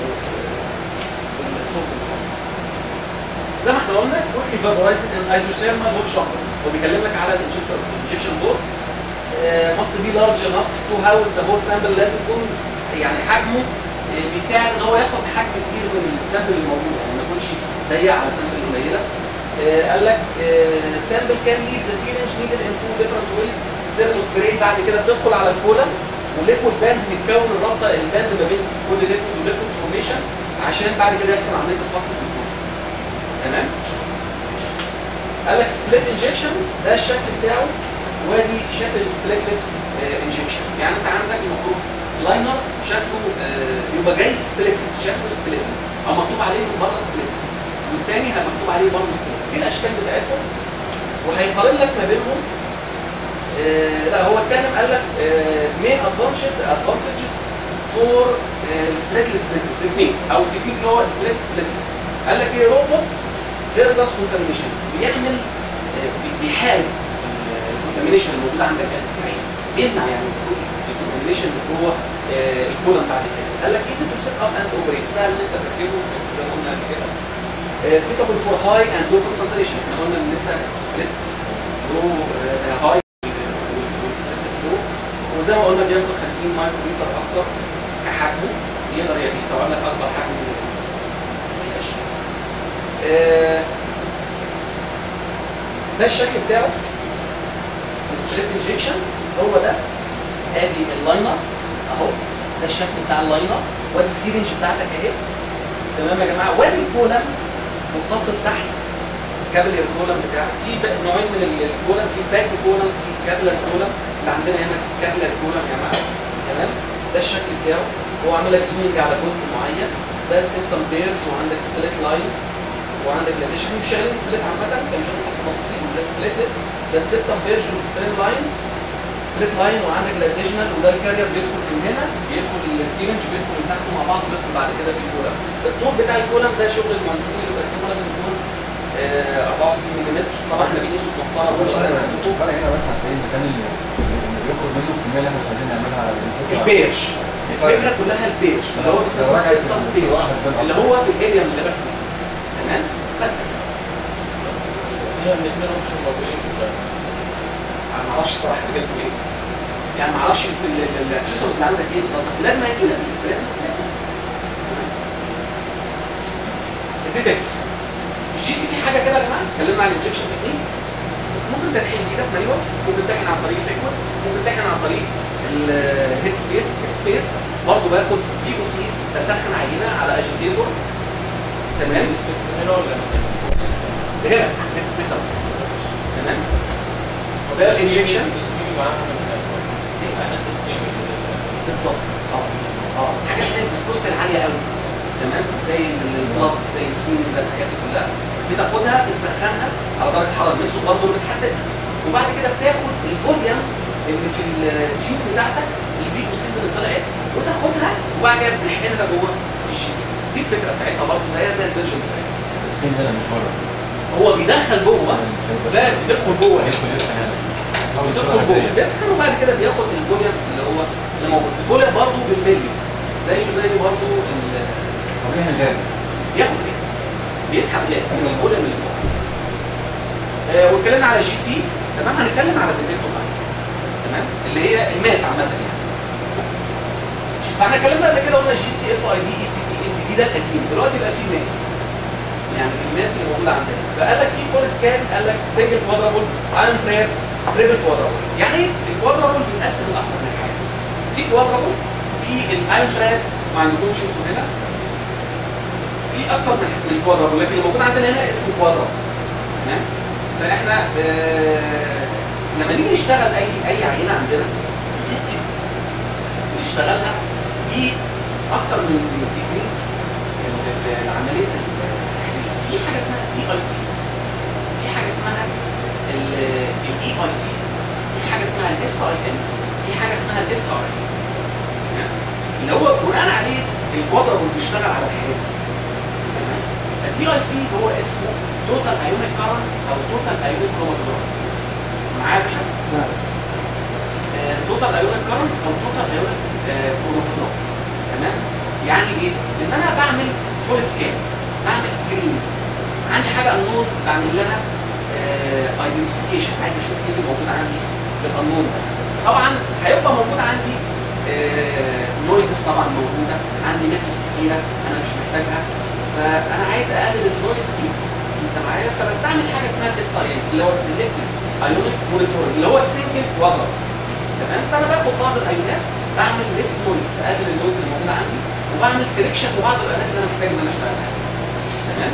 في الصوت بتاعه زي ما احنا قلنا كويكلي فابورايز ايزوثيرمال هوت شامبر هو بيكلم لك على الانجكشن بورد ماست بي لارج انف تو هاوس ذا هول سامبل لازم يكون يعني حجمه آه، بيساعد ان هو ياخد حجم كبير من السامبل الموجود يعني ما يكونش ضيق على سامبل قليله آه، قال لك سامبل كان ليف ذا سيرنج نيدد ان تو ديفرنت ويز سيرمو سبراي بعد كده بتدخل على الكولا والليكويد باند بيتكون الرابطه الباند ما بين كل ليكويد وليكويد فورميشن عشان بعد كده يحصل عمليه الفصل في الكولا تمام قال لك سبليت انجكشن ده الشكل بتاعه وادي شكل السبليتلس انجكشن يعني انت عندك المفروض لاينر شكله آه، يبقى جاي سبليتلس شكله سبليتلس او مكتوب عليه من بره سبليتلس والتاني هيبقى مكتوب عليه برضه سبليتلس دي الاشكال بتاعتهم وهيقارن لك ما بينهم آه، لا هو اتكلم قال لك مين ادفانتج ادفانتجز فور سبليتلس سبليتلس الاثنين او التكنيك اللي هو سبليت سبليتلس قال لك ايه روبوست فيرزس كونتامينيشن بيعمل آه، بي- بيحارب الكونتامينيشن الموجوده عندك في العين بيمنع يعني وصول الكونتامينيشن اللي هو آه، الكولن بعد كده قال لك ايزي تو سيت اب اند اوبريت سهل ان انت تركبه زي زي ما قلنا قبل كده سيتابل فور هاي اند لو كونسنتريشن احنا قلنا ان انت سبليت لو هاي والسبليت لو وزي ما قلنا بياخد 50 مايكرو لتر اكتر كحجمه يقدر يستوعب لك اكبر حجم من الاشياء. آه، ده الشكل بتاعه السبليت انجكشن هو ده ادي اللاينر اهو ده الشكل بتاع اللاينر وادي السيرنج بتاعتك اهي تمام يا جماعه وادي الكولم متصل تحت كابلر كولم بتاعك في بقى نوعين من ال- الكولم في باك كولم في كابلر كولم اللي عندنا هنا كابلر كولم يا جماعه تمام ده الشكل بتاعه هو عامل لك زومنج على جزء معين ده السيبتم بيرج وعندك سبليت لاين وعندك الاديشن مش شغالين سبليت عامه فمش هندخل في تفاصيل ده سبليت لس ده السيبتم بيرج والسبليت لاين سبليت لاين وعندك الاديشنال وده الكارير بيدخل من هنا بيدخل السيرنج بيدخل من تحت مع بعض وبيدخل بعد كده في الكولم الطول بتاع الكولم ده شغل المهندسين اللي بيركبوا لازم يكون آه، 64 ملم طبعا احنا بنقيسه بمسطره والطول الفرق هنا بس هتلاقي المكان اللي اللي بيخرج منه الكميه اللي احنا مش عايزين نعملها على البيرش الفكره كلها البيرش اللي هو بيسموه السيبتم بيرش اللي هو بالهيليوم اللي برسم تمام بس هي الاثنين مش موجودين في البلد. انا ما اعرفش الصراحه جبت ايه يعني ما اعرفش الاكسسوارز اللي عندك ايه بالظبط بس لازم هيجي لك السبريت بس الديتكتور الجي سي في حاجه كده يا جماعه اتكلمنا عن الانجكشن تكنيك ممكن تحقن ايدك مانيوال ممكن تحقن عن طريق الليكويد ممكن تحقن عن طريق الهيد سبيس هيد سبيس برضه باخد في اوسيس بسخن عينه على اجيتيتور تمام بس من هنا ولا من هنا؟ هنا هيد سبيس أهو. تمام وده الانجكشن التسميم معاها من هنا. انا التسميم بالظبط اه اه حاجات اللي هي الفيسكوستي العاليه قوي تمام زي البلط زي السين زي الحاجات دي كلها بتاخدها بتسخنها على درجه حراره المسود برضه اللي بتحددها وبعد كده بتاخد الفوليوم اللي في التيوب بتاعتك الفيكوسيس اللي طلعت وتاخدها وبعد كده بنحقنها جوه الجي سي دي الفكره بتاعتها برضه زيها زي الفيرجن بتاعتها التسخين هنا مش بره هو بيدخل جوه ده بيدخل جوه هنا هيدخل يسخن هنا بتدخل جوه بيسخن وبعد كده بياخد الفوليوم اللي هو اللي موجود الفوليوم برضه بالملي زيه زي برضه ال- طبيعي لازم بياخد جاز بيسحب جاز من الفوليوم اللي فوق آه واتكلمنا على الجي سي تمام هنتكلم على الديتكتور بقى تمام اللي هي الماس عامه يعني فاحنا اتكلمنا قبل كده قلنا الجي سي اف اي دي اي سي تي ام دي ده القديم دلوقتي بقى في ماس يعني الماس اللي موجوده عندنا فقال لك في فول سكان قال لك سنجل كوادرابل ايرون ترير تريبل كوادرابل يعني ايه الكوادرابل بيتقسم لاكثر من حاجه في كوادرابل في الايرون ترير ما عندكمش انتوا هنا في اكتر من من كوادرابل لكن اللي موجود عندنا هنا اسمه كوادرابل تمام فاحنا آه لما نيجي نشتغل اي اي عينه عندنا نشتغلها في اكتر من من تكنيك ال- ال- العمليه التحليل في حاجه اسمها تي اي سي في حاجه اسمها الاي اي سي في حاجه اسمها الاس اي ان في حاجه اسمها الاس ار اللي هو بناء عليه الكوادرابل بيشتغل على الحاجات دي تمام التي اي سي هو اسمه توتال ايونيك كارنت او توتال ايونيك كروماتوجراف معايا يا باشا توتال ايونيك كارنت او توتال ايونيك كروماتوجراف تمام يعني ايه ان انا بعمل فول سكان بعمل سكرين عندي حاجه النون بعمل لها ايدنتيفيكيشن عايز اشوف ايه اللي موجود عندي في القانون ده طبعا هيبقى موجود عندي نويزز طبعا موجوده عندي مسز كتيره انا مش محتاجها فانا عايز اقلل النويز دي انت معايا فبستعمل حاجه اسمها الاس اي اللي هو السلكتد ايونيك مونيتور اللي هو السنجل واضرب تمام فانا باخد بعض الايونات بعمل ليست نويز بقلل النويز اللي موجوده عندي وبعمل سيلكشن لبعض الايونات اللي انا محتاج ان انا اشتغل عليها تمام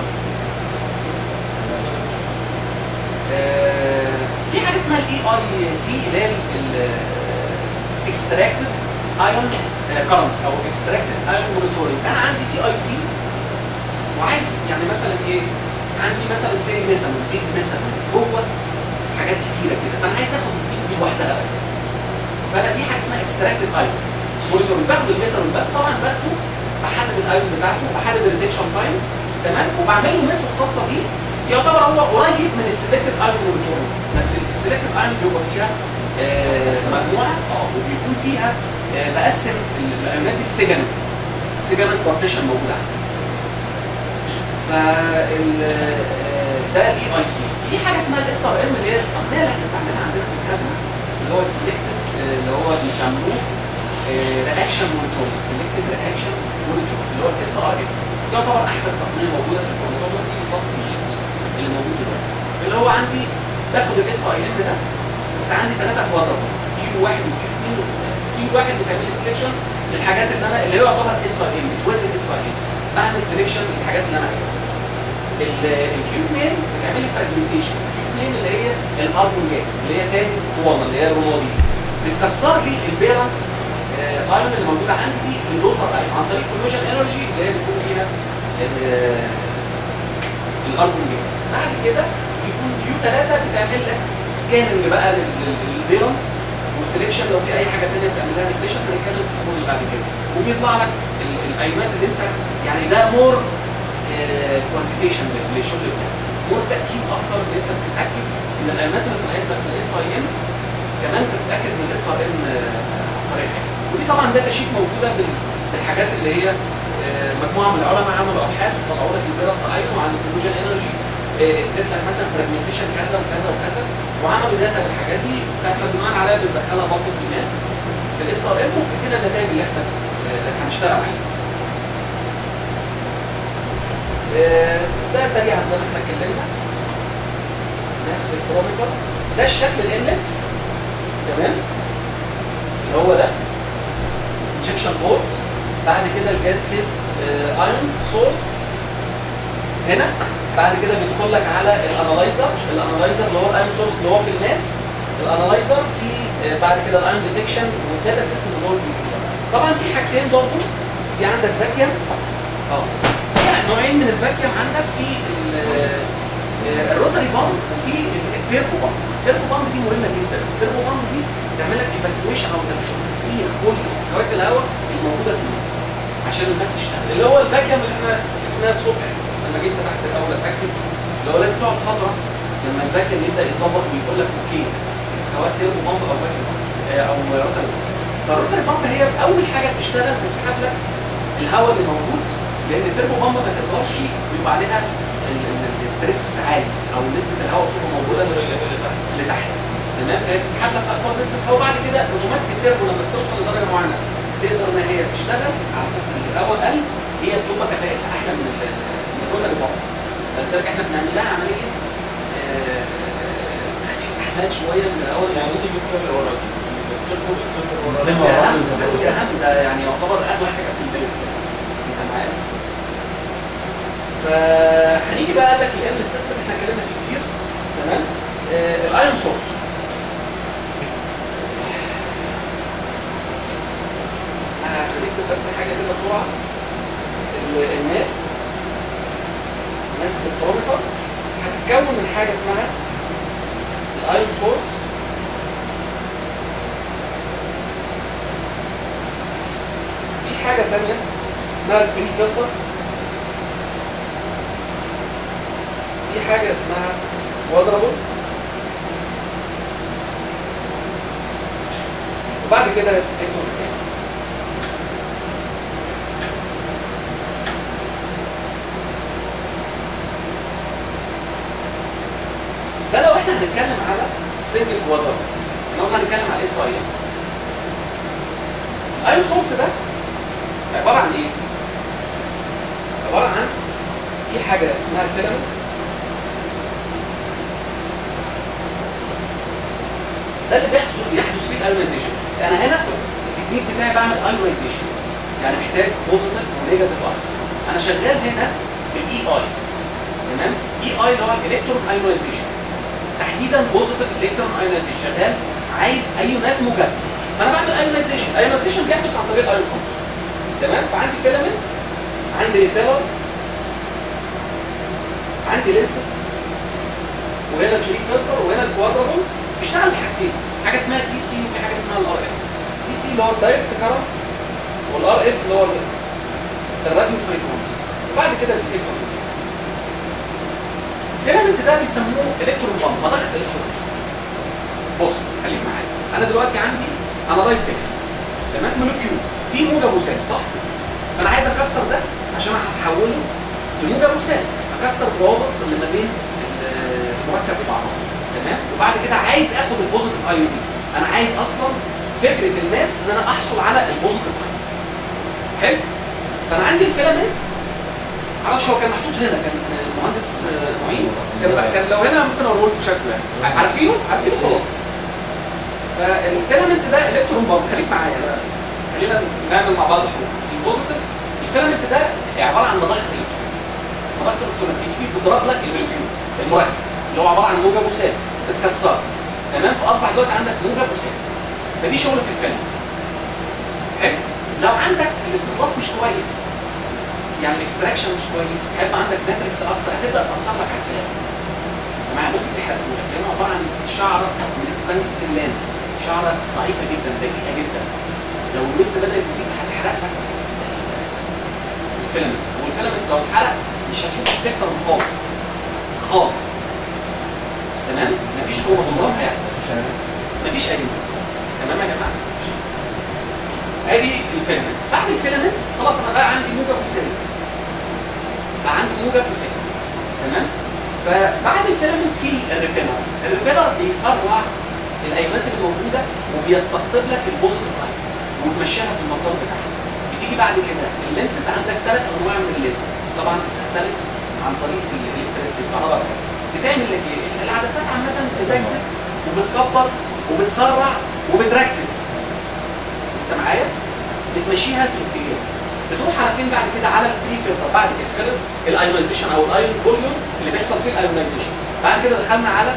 آه، في حاجه اسمها الاي اي سي اللي هي الاكستراكتد ايون كرنت او اكستراكتد ايون مونيتورنج انا عندي تي اي سي وعايز يعني مثلا ايه عندي مثلا سي مثلا بيج مثلا جوه حاجات كتيره كده فانا عايز اخد البيج دي لوحدها بس فانا دي حاجه اسمها اكستراكتد ايون مونيتورنج باخد الميثود بس طبعا باخده بحدد الايون بتاعته وبحدد الريتكشن تايم تمام وبعمل له ميثود خاصه بيه يعتبر هو قريب من السلكتد ايون مونيتورنج بس السلكتد ايون بيبقى فيها آه، مجموعه اه وبيكون فيها آه، بقسم الايونات دي سيجمنت سيجمنت بارتيشن موجود عندي فال آه، ده الاي اي سي في حاجه اسمها الاس ار ام اللي هي التقنيه اللي هنستعملها عندنا في الخزنه اللي هو السلكتد اللي هو بيسموه رياكشن مونيتور سلكتد رياكشن مونيتور اللي هو الاس ار ام يعتبر احدث تقنيه موجوده في الكروماتوجرافي الخاص بالجي سي اللي موجود دلوقتي اللي هو عندي باخد الاس اي ام ده بس عندي ثلاثه كوادرات كيو واحد وكيو اثنين كيو واحد بتعمل لي سelection للحاجات اللي انا اللي هو يعتبر اس اي ام بتوازن اس اي ام بعمل سelection للحاجات اللي انا عايزها الكيو 2 بتعمل لي فراجمنتيشن الكيو 2 اللي هي الارجون جاس اللي هي تاني اسطوانه اللي هي الرمادي بتكسر لي البيرنت ايون اللي موجوده عندي لدوتر ايون عن طريق كونفرجن انرجي اللي هي بيكون فيها الارجون جاس بعد كده بيكون كيو 3 بتعمل لك سكاننج بقى للبيرنت وسelection لو في اي حاجه ثانيه بتعملها ريكليشن هنتكلم في الامور اللي بعد كده وبيطلع لك ال- الايونات اللي انت يعني ده مور كوانتيتيشن للشغل بتاعك مور تاكيد اكتر ان انت بتتاكد ان الايونات اللي طلعت لك من الاس اي ام كمان بتتاكد من الاس ار ام طريقه ودي طبعا داتا شيت موجوده بال- بالحاجات اللي هي آه، مجموعه من العلماء عملوا ابحاث وطلعوا لك البيرنت ايون وعن الكونفرجن انرجي اديت لك مثلا فراجمنتيشن كذا وكذا وكذا وعملوا داتا بالحاجات دي فاحنا بناء عليها بندخلها برضه في الناس في الاس ار ام وبتدينا النتائج اللي احنا آه، هنشتغل عليها. آه، ده سريعا زي ما احنا اتكلمنا ناس سبكتروميتر ده الشكل الانلت تمام اللي هو ده انجكشن بورد بعد كده الجاز فيز ايون سورس هنا بعد كده بيدخل لك على الانالايزر الانالايزر اللي هو الايون سورس اللي هو في الماس الانالايزر في آه، بعد كده الايون ديتكشن والداتا سيستم اللي هو الكمبيوتر طبعا في حاجتين برضه في عندك فاكيوم اه في نوعين من الفاكيوم عندك في ال- آه، الروتري بامب وفي التيربو بامب التيربو بامب دي مهمه جدا التيربو بامب دي بتعمل لك ايفاكويشن او تفريغ كل محتويات الهواء الموجوده في الماس عشان الماس تشتغل اللي هو الفاكيوم اللي احنا شفناه الصبح لما جيت فتحت الاول اتاكد اللي هو لازم تقعد فتره لما الفاكيوم يبدا يتظبط ويقول لك اوكي سواء تيربو بامب او فاكيوم بامب آه، او روتري بامب فالروتري بامب هي اول حاجه بتشتغل بتسحب لك الهواء اللي موجود لان التربو بامب ما تقدرش يبقى عليها ال- ال- الاستريس عالي او نسبه الهواء بتبقى موجوده اللي تحت تمام فهي بتسحب لك اكبر نسبه هواء بعد كده اوتوماتيك التربو لما بتوصل لدرجه معينه تقدر ان هي تشتغل على اساس ان الهواء قل هي بتبقى كفاءتها احلى من ال- من الروتري بامب فلذلك احنا بنعمل لها عمليه آه، تخفيف احمال شويه من الهواء اللي يعني موجود دي بتكمل وراك بتكمل بتكمل وراك بس لما اهم وراك ودي اهم ده يعني يعتبر اهم حاجه في البيس يعني انت معايا فهنيجي بقى قال لك الام سيستم احنا اتكلمنا فيه كتير تمام آه الايون سورس هنكتب بس حاجه كده بسرعه ال- الناس ناس الكترونيكا هتتكون من حاجه اسمها الايون سورس في حاجة تانية اسمها البري فلتر في حاجة اسمها كوادرابل وبعد كده تكتب التاني ده لو احنا هنتكلم على السنجل كوادرابل لو احنا هنتكلم على الاس اي الايون سورس ده عباره عن ايه؟ عباره عن في حاجه اسمها فيلامنت ده اللي بيحصل بيحدث فيه الايونيزيشن انا هنا التكنيك بتاعي بعمل ايونيزيشن يعني محتاج بوزيتيف ونيجاتيف اي انا شغال هنا بالاي اي تمام اي اي اللي هو الالكترون ايونيزيشن تحديدا بوزيتيف الكترون ايونيزيشن شغال عايز ايونات موجبه فانا بعمل ايونيزيشن ايونيزيشن بيحدث عن طريق الايون سورس تمام فعندي فيلامنت عندي ريبيلر عندي لينسز وهنا الجري فلتر وهنا الكوادرابل بيشتغل بحاجتين حاجه اسمها دي سي وفي حاجه اسمها الار اف دي سي اللي هو الدايركت كارنت والار اف اللي هو الراديو فريكونسي وبعد كده الالكترون الفيلامنت ده بيسموه الكترون بامب مضخه الكترون بص خليك معايا انا دلوقتي عندي انا رايت بيك تمام مولكيول في موجب وسالب صح فانا عايز اكسر ده عشان هحوله لموجب وسالب اكسر الروابط اللي ما بين المركب وبعضها تمام وبعد كده عايز اخد البوزيتيف اي دي انا عايز اصلا فكره الناس ان انا احصل على البوزيتيف اي حلو فانا عندي الفيلامنت معرفش هو كان محطوط هنا كان المهندس معين كان كان لو هنا ممكن اوريه لكم شكله يعني عارفينه عارفينه خلاص فالفيلامنت ده الكترون بامب خليك معايا بقى خلينا نعمل مع بعض حروف البوزيتيف الفيلامنت ده عباره عن مضخه الكترون مضخه الكترون بتيجي تضرب لك المولكيول المركب اللي هو عباره عن موجب وسالب بتكسر تمام فاصبح دلوقتي عندك موجب وسالب فدي شغله الفيلامنت حلو لو عندك الاستخلاص مش كويس يعني الاكستراكشن مش كويس هيبقى عندك ماتريكس اكتر هتبدا تاثر لك على الفيلامنت تمام ممكن تحرقه لك لانه عباره عن شعره من التنجستلان شعره ضعيفه جدا دقيقه جدا لو الويست بدا يزيد هتحرق لك الفيلامنت والفيلامنت لو اتحرق مش هتشوف سبيكترم خالص خالص تمام مفيش قوه ضرب هيحدث مفيش اي تمام يا جماعه ادي الفيلامنت بعد الفيلامنت خلاص انا بقى عندي موجب وسالب بقى عندي موجب وسالب تمام فبعد الفيلامنت في الريبيلر الريبيلر بيسرع الايونات اللي موجوده وبيستقطب لك البوزيتيف ايون وتمشيها في المسار بتاعها بتيجي بعد كده اللينسز عندك ثلاث انواع من اللينسز طبعا تختلف عن طريق الالكتريستي الكهرباء بتعمل لك ايه؟ العدسات عامه بتجذب وبتكبر وبتسرع وبتركز انت معايا؟ بتمشيها في الاتجاه بتروح على فين بعد كده على البري فلتر بعد كده خلص الايونيزيشن او الايون فوليوم اللي بيحصل فيه الايونيزيشن بعد كده دخلنا على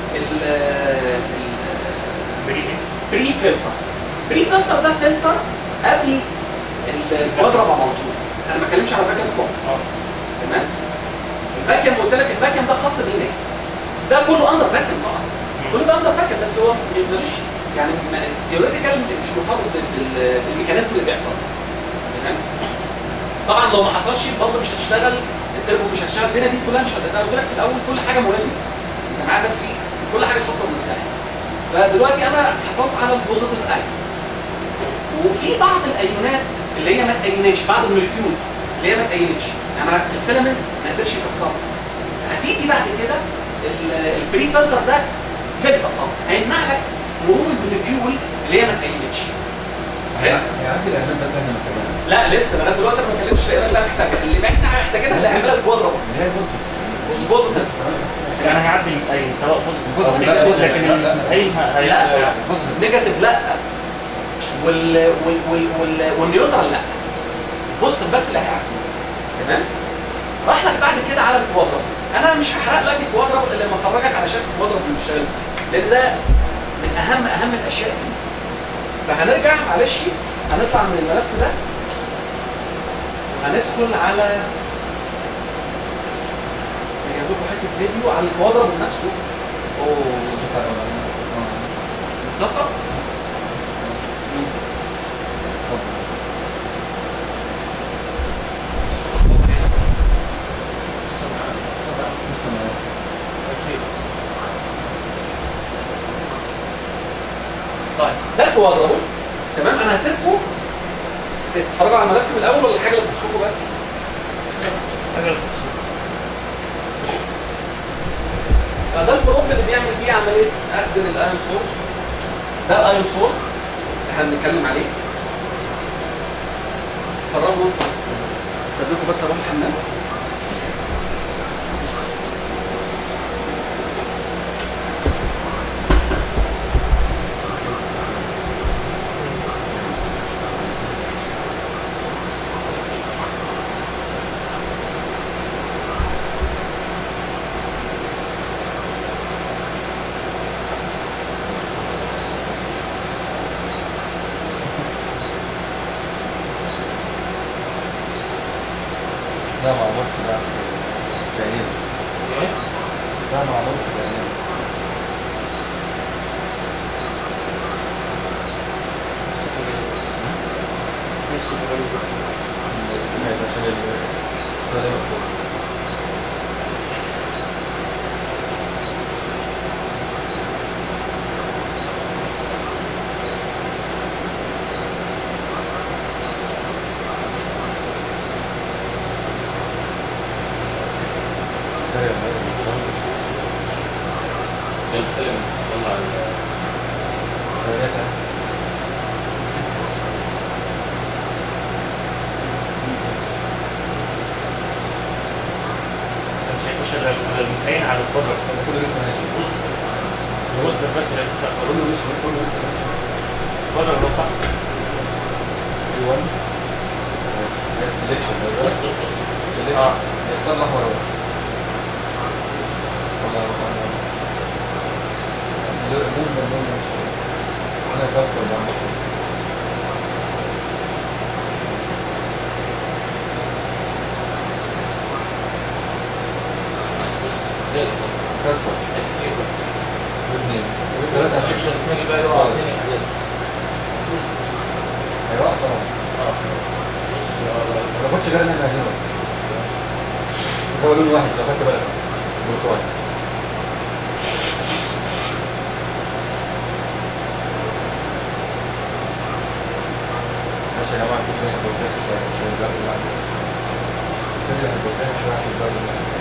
البري فلتر بري فلتر ده فلتر قبل الكوادرا على طول انا ما بتكلمش على فاكيوم خالص تمام الفاكيوم قلت لك الفاكيوم ده خاص بالناس ده كله اندر فاكيوم طبعا كل ده اندر فاكيوم بس هو ملوش يعني ثيوريتيكال مش مرتبط بال- بالميكانيزم اللي بيحصل تمام طبعا لو ما حصلش برضه مش هتشتغل التربو مش هتشتغل الدنيا دي كلها مش هتشتغل قلت لك في الاول كل حاجه مهمه انت معايا بس في كل حاجه خاصه بنفسها فدلوقتي انا حصلت على البوزيتيف ايون وفي بعض الايونات اللي هي ما تأينتش بعض الموليكيولز اللي هي ما تأينتش يعني الفيلامنت ما قدرش يكسرها هتيجي بعد كده ال- البري فلتر ده فلتر طبعا هيمنع لك مرور الموليكيول اللي هي ما تأينتش يعني عندي الاعلام بس احنا محتاجينها لا لسه لغايه دلوقتي ما اتكلمتش في ايونات لا محتاجه اللي احنا محتاجينها اللي هيعملها الكوادرا اللي هي بص البوزيتيف يعني هيعدي اي سواء بوزيتيف او بوزيتيف. نيجاتيف لا، لكن لا، لا. المستحيل هي- لا. هي- بص نيجاتيف لا وال وال وال وال والنيوترال لا بوزيتيف بس اللي هيعدي تمام راح لك بعد كده على الكوادرا انا مش هحرق لك الكوادرا الا لما افرجك على شكل الكوادرا اللي بيشتغل ازاي لان ده من اهم اهم الاشياء في الناس فهنرجع معلش هنطلع من الملف ده وهندخل على هجيب لكم حته فيديو على الكوادرا نفسه اوه متظبط طيب ده الكوادرابل تمام انا هسيبكم تتفرجوا على الملف من الاول ولا الحاجه اللي تخصكم بس حاجة بتخص- فده البروب اللي بيعمل بيه عمليه اخذ الايون سورس ده الايون سورس اللي احنا بنتكلم عليه فرغوا استاذنكم بس اروح الحمام ده معمول في الإعلان. ماشي عشان ال- الصورة دي مقفولة. أيوة، أيوة. بنتكلم طلع ال- ثلاثة. مش هيخش المتعين على القدر ده كله لسه ماشي. الوزن بس اللي هيخش على القدر كله مش كله لسه ماشي. القدر لو صح A1 هي سelection بص بص بص سelection اه يختار الأحمر بس والله والله لا مو مو مو مش أنا أكسر بقى بص زي كسر التكسير الاثنين ثلاثة عشان تاني بقى يقع تاني حاجات هيوقع طبعا اه بص ما باخدش بالي ان احنا هنا بس هو لون واحد لو خدت بالك برتقالي ماشي يا جماعه كده هيبقى شويه عشان الباب اللي عندي كده هيبقى شويه عشان الباب اللي عندي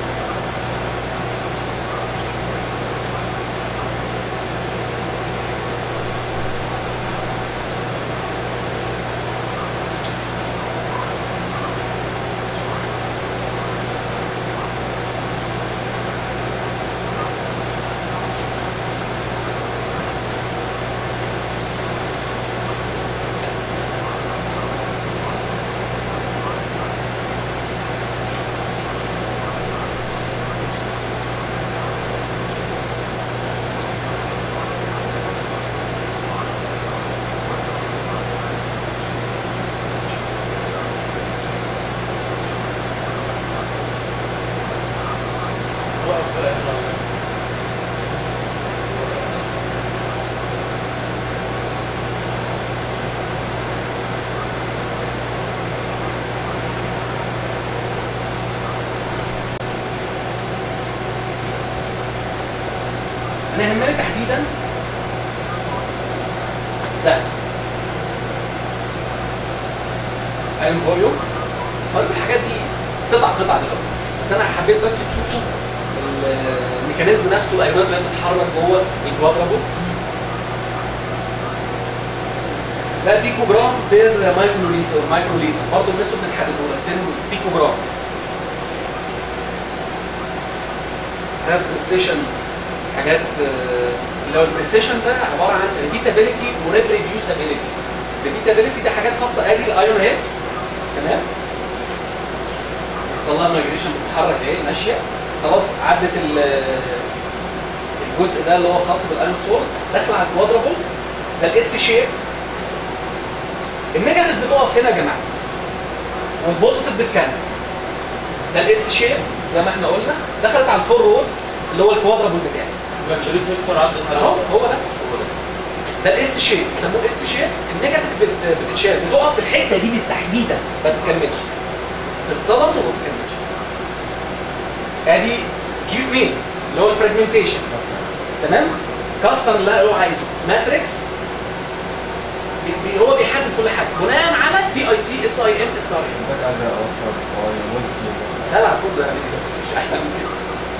وقف بقى هنا. انا يهمني تحديدا ده ايرون فوليوم برضه الحاجات دي قطع قطع دلوقتي بس انا حبيت بس تشوفوا الميكانيزم نفسه الايونات اللي بتتحرك جوه الكوادرابو ده بيكو جرام بير مايكرو لتر مايكرو لتر برضه الناس بنحدده 10 بيكو جرام ده بريسيشن حاجات آه، اللي هو البريسيشن ده عباره عن ريبيتابيلتي وريبريديوسابيلتي الريبيتابيلتي دي حاجات خاصه ادي الايون هيد تمام يحصل لها مايجريشن بتتحرك اهي ماشيه خلاص عدت ال- الجزء ده اللي هو خاص بالايون سورس داخل على الكوادرابل ده الاس شيب النيجاتيف بتقف هنا يا جماعه والبوزيتيف بتكمل ده الاس شيب زي ما احنا قلنا دخلت على الفور رودز اللي هو الكوادرابل بتاعي يبقى الشريط فيكتور عدت على اهو هو ده هو ده ده الاس شيب بيسموه اس شيب النيجاتيف بت- بتتشال بتقف في الحته دي بالتحديدا ما بتكملش تتصدم وما بتكملش ادي كيو مين اللي هو الفراجمنتيشن تمام كسر اللي هو عايزه ماتريكس بي- بي- هو بيحدد كل حاجه بناء على تي اي سي اس اي ام اس ار ام ده ازرق او اصفر او ملك لا لا كله يعني مش احلى من كده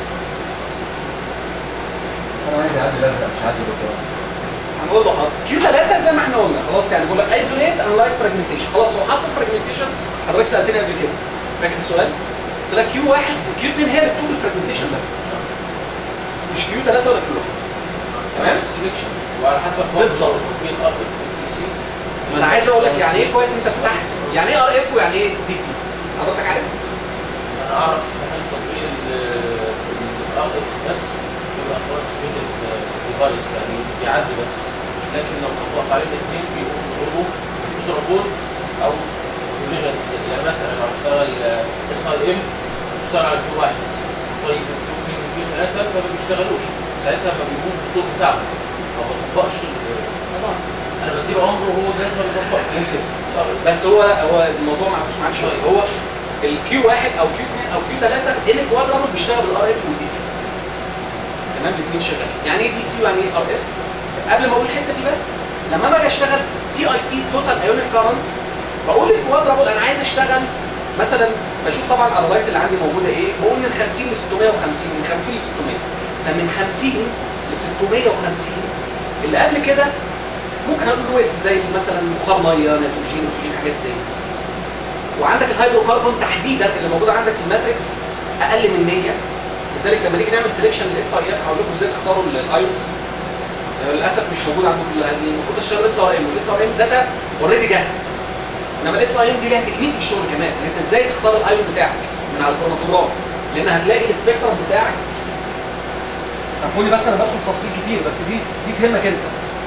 بس انا عايز اعدي الازرق مش عايز البرتقالي هنقول له حاضر كيو 3 زي ما احنا قلنا خلاص يعني بقول لك ايزوليت انا لايك فراجمنتيشن خلاص هو حصل فراجمنتيشن بس حضرتك سالتني قبل كده فاكر السؤال؟ قلت لك كيو 1 وكيو 2 هي اللي بتقول الفراجمنتيشن بس مش كيو 3 ولا كيو 1 تمام؟ سيلكشن وعلى حسب برضه بالظبط. مين اب في البي سي ما انا عايز اقول لك يعني ايه كويس انت فتحت يعني ايه ار اف ويعني ايه دي سي حضرتك عارف؟ انا اعرف كمان تطبيق الار اف بس بيبقى ترانسميتد ديفايس يعني بيعدي بس لكن لو طبق عليه الاثنين بيقوموا يضربون او كوليجنز يعني مثلا لو اشتغل اس اي ام اشتغل على كيو واحد طيب الكيو 2 كيو 3 فما بيشتغلوش ساعتها ما بيجيبوش الدور بتاعهم ما بطبقش ال- طبعا انا بديله امر وهو جاي ما بيطبقش ممكن بس هو هو الموضوع معكوس معاك شويه هو الكيو 1 او كيو 2 او كيو 3 ان كوادرانت بيشتغل بالار اف والدي سي تمام الاثنين شغالين يعني ايه دي سي ويعني ايه ار اف قبل ما اقول الحته دي بس لما انا باجي اشتغل تي اي سي توتال ايونيك كارنت بقول للكوادرابل انا عايز اشتغل مثلا بشوف طبعا الاربايت اللي عندي موجوده ايه بقول من 50 ل 650 من 50 ل 600 فمن 50 ل 650 اللي قبل كده ممكن اقول ويست زي مثلا بخار ميه نيتروجين اكسجين حاجات زي كده. وعندك الهيدروكربون تحديدا اللي موجود عندك في الماتريكس اقل من 100 لذلك لما نيجي نعمل سelection للاس اي ام هقول لكم ازاي تختاروا الايونز للاسف مش موجود عندكم هذه المفروض تشتغل اس ار ام والاس ار ام داتا اوريدي جاهزه انما الاس اي ام دي ليها تكنيك في الشغل كمان ان انت ازاي تختار الايون بتاعك من على الكروماتورات لان هتلاقي السبيكترم بتاعك سامحوني بس انا بدخل في تفاصيل كتير بس دي دي تهمك انت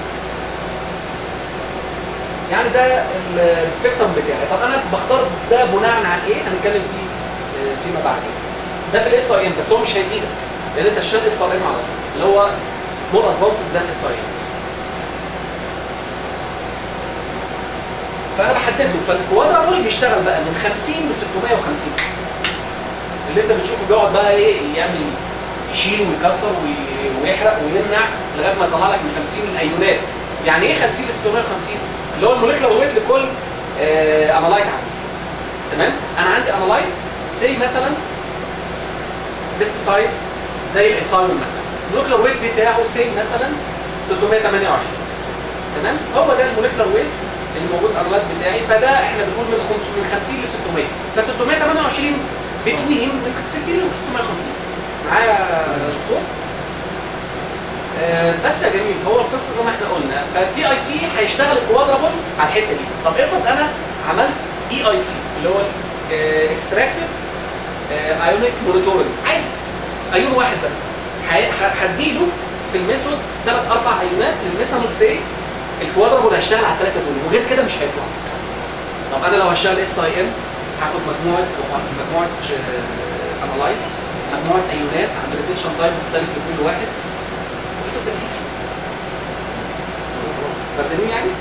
يعني ده السبيكترم بتاعي طب انا بختار ده بناء على ايه هنتكلم فيه آه، فيما بعد ده في الاس اي ام بس هو مش هيفيدك لان انت اشتغل اس ار ام على طول اللي هو مور ادفانسد ذان اس اي ام فانا بحدد له فالكوادرابول بيشتغل بقى من 50 ل 650 اللي انت بتشوفه بيقعد بقى ايه يعمل يشيل ويكسر وي- ويحرق ويمنع لغايه ما يطلع لك من 50 الايونات يعني ايه 50 ل 650 اللي هو الموليكولار ويت لكل آه امالايت عندي تمام انا عندي امالايت زي مثلا بيستسايد زي الايسايون مثلا الموليكولار ويت بتاعه سي مثلا 328 تمام هو ده الموليكولار ويت اللي موجود في الامالايت بتاعي فده احنا بنقول من 500 من 50 ل 600 ف 328 بتوين من 60 ل 650 معايا يا دكتور آه، بس يا جميل فهو القصه زي ما احنا قلنا فالتي اي سي هيشتغل الكوادرابل على الحته دي طب افرض انا عملت اي اي سي اللي هو اكستراكتد ايونيك مونيتورنج عايز ايون واحد بس هي- ه- هديله في الميثود ثلاث اربع ايونات للميثانول سي الكوادرابل هيشتغل على ثلاثه فوليوم وغير كده مش هيطلع طب انا لو هشتغل اس اي ام هاخد مجموعه مجموعه انالايتس مجموعه ايونات عند ريتنشن تايم مختلف لكل واحد وفي تكليف خلاص فاهمين يعني؟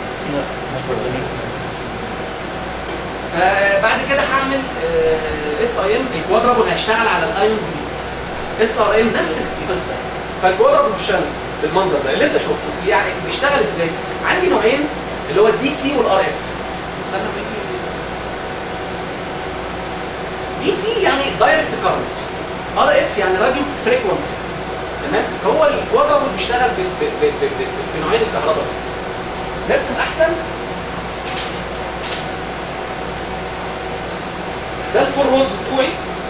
فبعد كده هعمل اس اي ام الكوادرابل هيشتغل على الايونز دي اس ار ام نفس القصه فالكوادرابل بيشتغل بالمنظر ده اللي انت شفته يعني بيشتغل ازاي؟ عندي نوعين اللي هو الدي سي والار اف استنى ما يجي دي سي يعني دايركت كارنت ار اف يعني راديو فريكونسي تمام هو الكوادرابل بيشتغل ب- ب- ب- ب- ب- بنوعين الكهرباء نرسم احسن ده الفور هولز بتوعي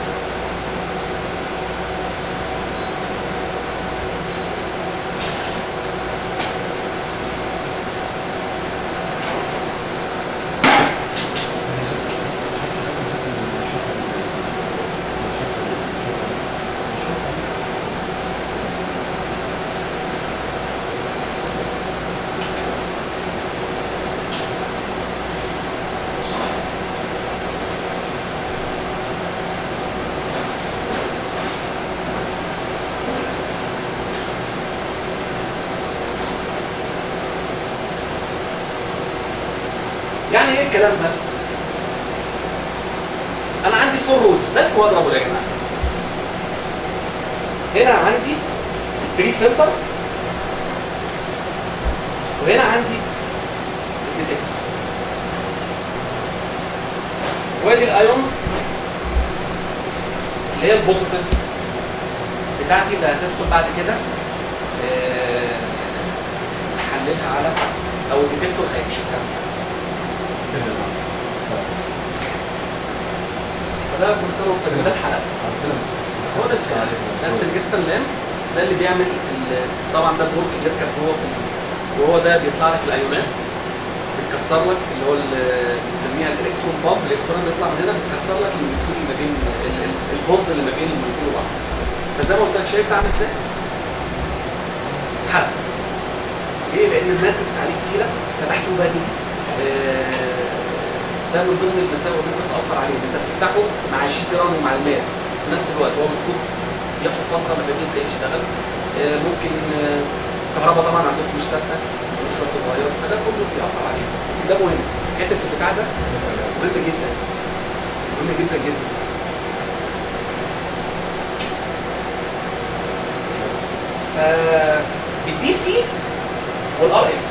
يعني ايه الكلام ده؟ انا عندي فور رولز ده الكوادرابل يا جماعه هنا عندي بري فلتر وهنا عندي الديتكتور وادي الايونز اللي هي البوزيتيف بتاعتي اللي هتدخل بعد كده آه، احللها على او الديتكتور هيكشفها فده كل سنه وانت طيب، ده الحلقه هو ده الفعل ده التنجستن لام ده اللي بيعمل ال- طبعا ده البرج اللي بيركب جوه في ال- وهو ده بيطلع لك الايونات بتكسر لك اللي هو ال- بنسميها الالكترون بامب الالكترون اللي بيطلع من هنا بتكسر لك الموليكيول اللي ما بين ال- ال- البوند اللي ما بين الموليكيول وبعض فزي ما قلت لك شايف ده عامل ازاي؟ حلقه ليه؟ لان الماتريكس عليه كتيره فتحته بدري آه، ده من ضمن المساوئ اللي ممكن تاثر عليه انت بتفتحه مع الجي سيران ومع الماس في نفس الوقت هو المفروض ياخد فتره لما يبدا يشتغل آه، ممكن آه، الكهرباء طبعا عندكم مش ثابته مش شويه تتغير فده كله بيأثر عليه ده مهم حته البتاع ده مهم جدا مهم جدا جدا ف الدي سي والار اف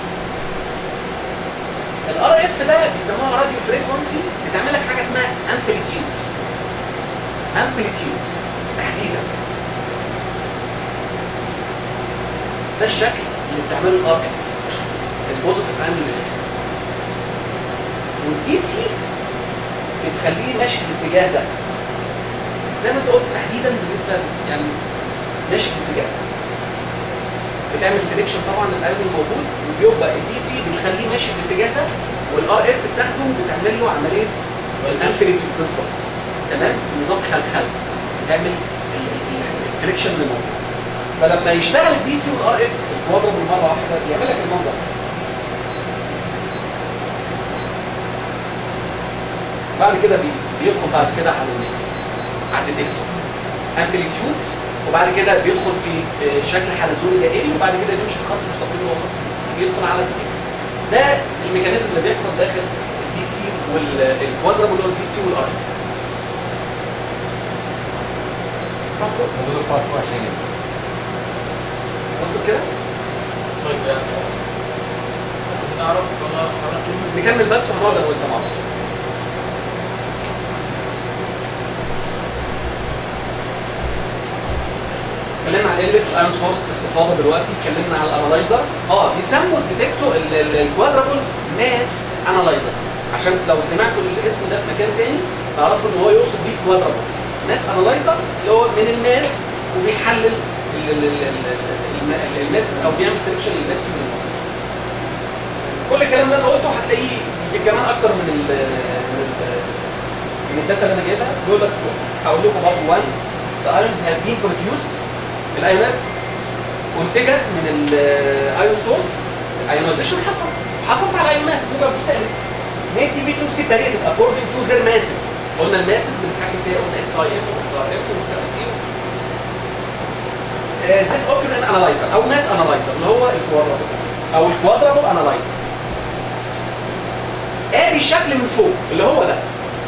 الار اف ده بيسموها راديو فريكونسي بتعمل لك حاجه اسمها امبليتيود امبليتيود تحديدا ده الشكل اللي بتعمله الار اف البوزيتيف اند والدي سي بتخليه ماشي في الاتجاه ده زي ما انت قلت تحديدا بالنسبه يعني ماشي في الاتجاه ده بتعمل سيلكشن طبعا للايون الموجود وبيبقى الدي سي بتخليه ماشي في الاتجاه ده والار اف بتاخده بتعمل له عمليه الامبليتيود بالظبط تمام نظام خلخل بتعمل السلكشن اللي موجود فلما يشتغل الدي سي والار اف الكوادربل مره واحده يعمل لك المنظر ده. بعد كده بي- بيدخل بعد كده على الميكس على الديتكتور امبليتيود وبعد كده بيدخل في آه، شكل حلزوني دائري وبعد كده بيمشي خط مستقيم وهو خاص بالدي سي بيدخل على الديتكتور ده الميكانيزم اللي بيحصل داخل الدي سي والكوادربل اللي هو الدي سي والار اف موجود الفرق فوق عشان يبقى. وصلت كده؟ طيب يعني عايزين نعرف انا حضرتك كلمه نكمل بس ونقعد انا وانت مع بعض اتكلمنا عن قله الايرون سورس باستفاضه دلوقتي اتكلمنا على الانالايزر اه بيسموا الديتكتور الكوادرابل ماس انالايزر عشان لو سمعتوا الاسم ده في مكان تاني تعرفوا ان هو يقصد بيه الكوادرابل ماس انالايزر اللي هو من الماس وبيحلل ال- ال- ال- ال- الم- الماسز او بيعمل سelection للماسز اللي موجودة. كل الكلام اللي انا قلته هتلاقيه يمكن كمان اكتر من ال من ال من الداتا اللي انا جايبها بيقول لك هقول لكم برضه وانس the ions have been produced الايونات انتجت من الايون سورس الايونيزيشن حصل حصلت على ايونات موجب وسالب ميد دي بي 2 separated according to their masses قلنا الماسز بنتحكم فيها قلنا اس اي ام واس ار ام والتقاسيم this occur in analyzer او mass analyzer اللي هو الكوادرابل او الكوادرابل انالايزر ادي الشكل من فوق اللي هو ده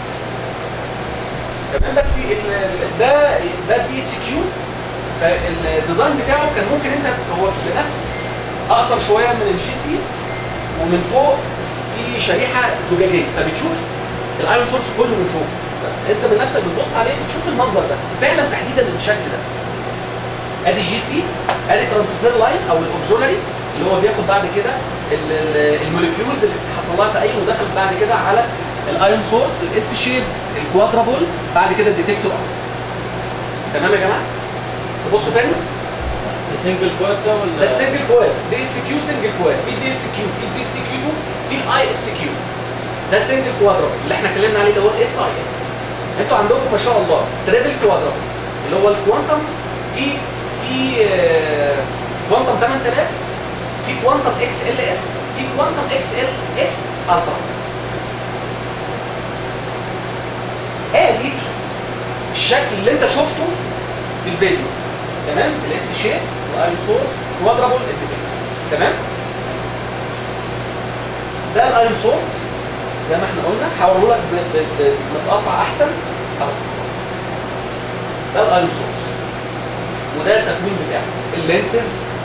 تمام بس ال- ال- ده ده دي سي كيو فالديزاين بتاعه كان ممكن انت هو بنفس اقصر شويه من الجي سي ومن فوق في شريحه زجاجيه فبتشوف الايون سورس كله من فوق انت من نفسك بتبص عليه بتشوف المنظر ده فعلا تحديدا الشكل ده ادي جي سي ادي ترانسفير لاين او الاوكسولاري اللي هو بياخد بعد كده ال- ال- الموليكيولز اللي حصل لها تأين ودخلت بعد كده على الايون سورس الاس شيب الكوادرابول بعد كده الديتكتور تمام يا جماعه تبصوا تاني سنجل كواد ده ولا ده السنجل كواد دي اس كيو سنجل كواد في دي اس كيو في دي سي كيو في الاي اس كيو ده سنجل كوادرابل اللي احنا اتكلمنا عليه اللي هو الاس اي انتوا عندكم ما شاء الله تريبل كوادرابل اللي هو الكوانتم في في آه، كوانتم 8000 في كوانتم اكس ال اس في كوانتم اكس ال اس الترا ادي الشكل اللي انت شفته في الفيديو تمام الاس شيب والايون سورس كوادرابل الديتكتور تمام ده الايون سورس زي ما احنا قلنا هوريه لك ب- ب- ب- متقطع احسن اهو ده الايون سورس وده التكوين بتاعه اللينسز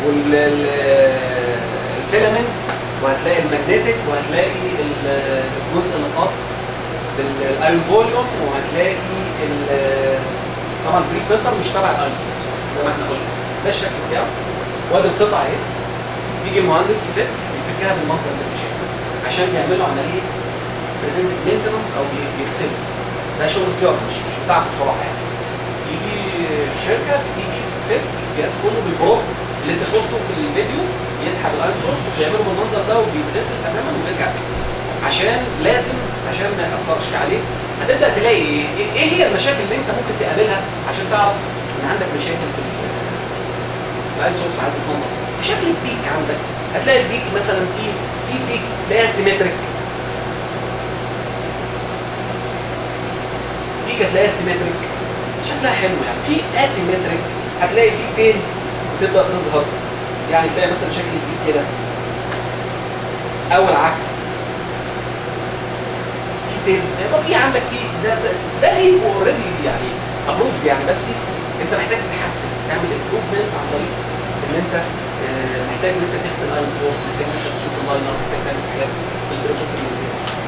والفيلامنت وهتلاقي الماجنتيك وهتلاقي ال- الجزء الخاص بالايون فوليوم وهتلاقي ال- طبعا البري فلتر مش تبع الايون سورس زي ما احنا قلنا ده الشكل بتاعه وادي القطعه اهي يجي المهندس يفك يفكها بالمنظر اللي انت شايفه عشان يعملوا عمليه بريفنتيف مينتنس او بي- بيغسلوا ده شغل صيانه مش مش بتاعته الصراحه يعني يجي شركه بتيجي تفك الجهاز كله بالبروب اللي انت شفته في الفيديو يسحب الايون سورس وبيعمله بالمنظر ده وبيتغسل تماما وبيرجع تاني عشان لازم عشان ما ياثرش عليك هتبدا تلاقي ايه ايه هي المشاكل اللي انت ممكن تقابلها عشان تعرف ان عندك مشاكل في ال- الايون سورس عايز يتنظف في شكل البيك عندك هتلاقي البيك مثلا في في بيك تلاقيها سيمتريك بيك هتلاقيها سيمتريك شكلها حلو يعني في اسيمتريك هتلاقي في تيلز بتبدا تظهر يعني تلاقي مثلا شكل جديد كده او العكس في تيلز يبقى في عندك في ده ده, ده ليه اوريدي يعني ابروفد يعني بس انت محتاج تحسن تعمل امبروفمنت عن طريق ان انت آه، محتاج ان انت تغسل ايرون سورس محتاج ان انت تشوف اللاينر محتاج تعمل حاجات في الريفلكتور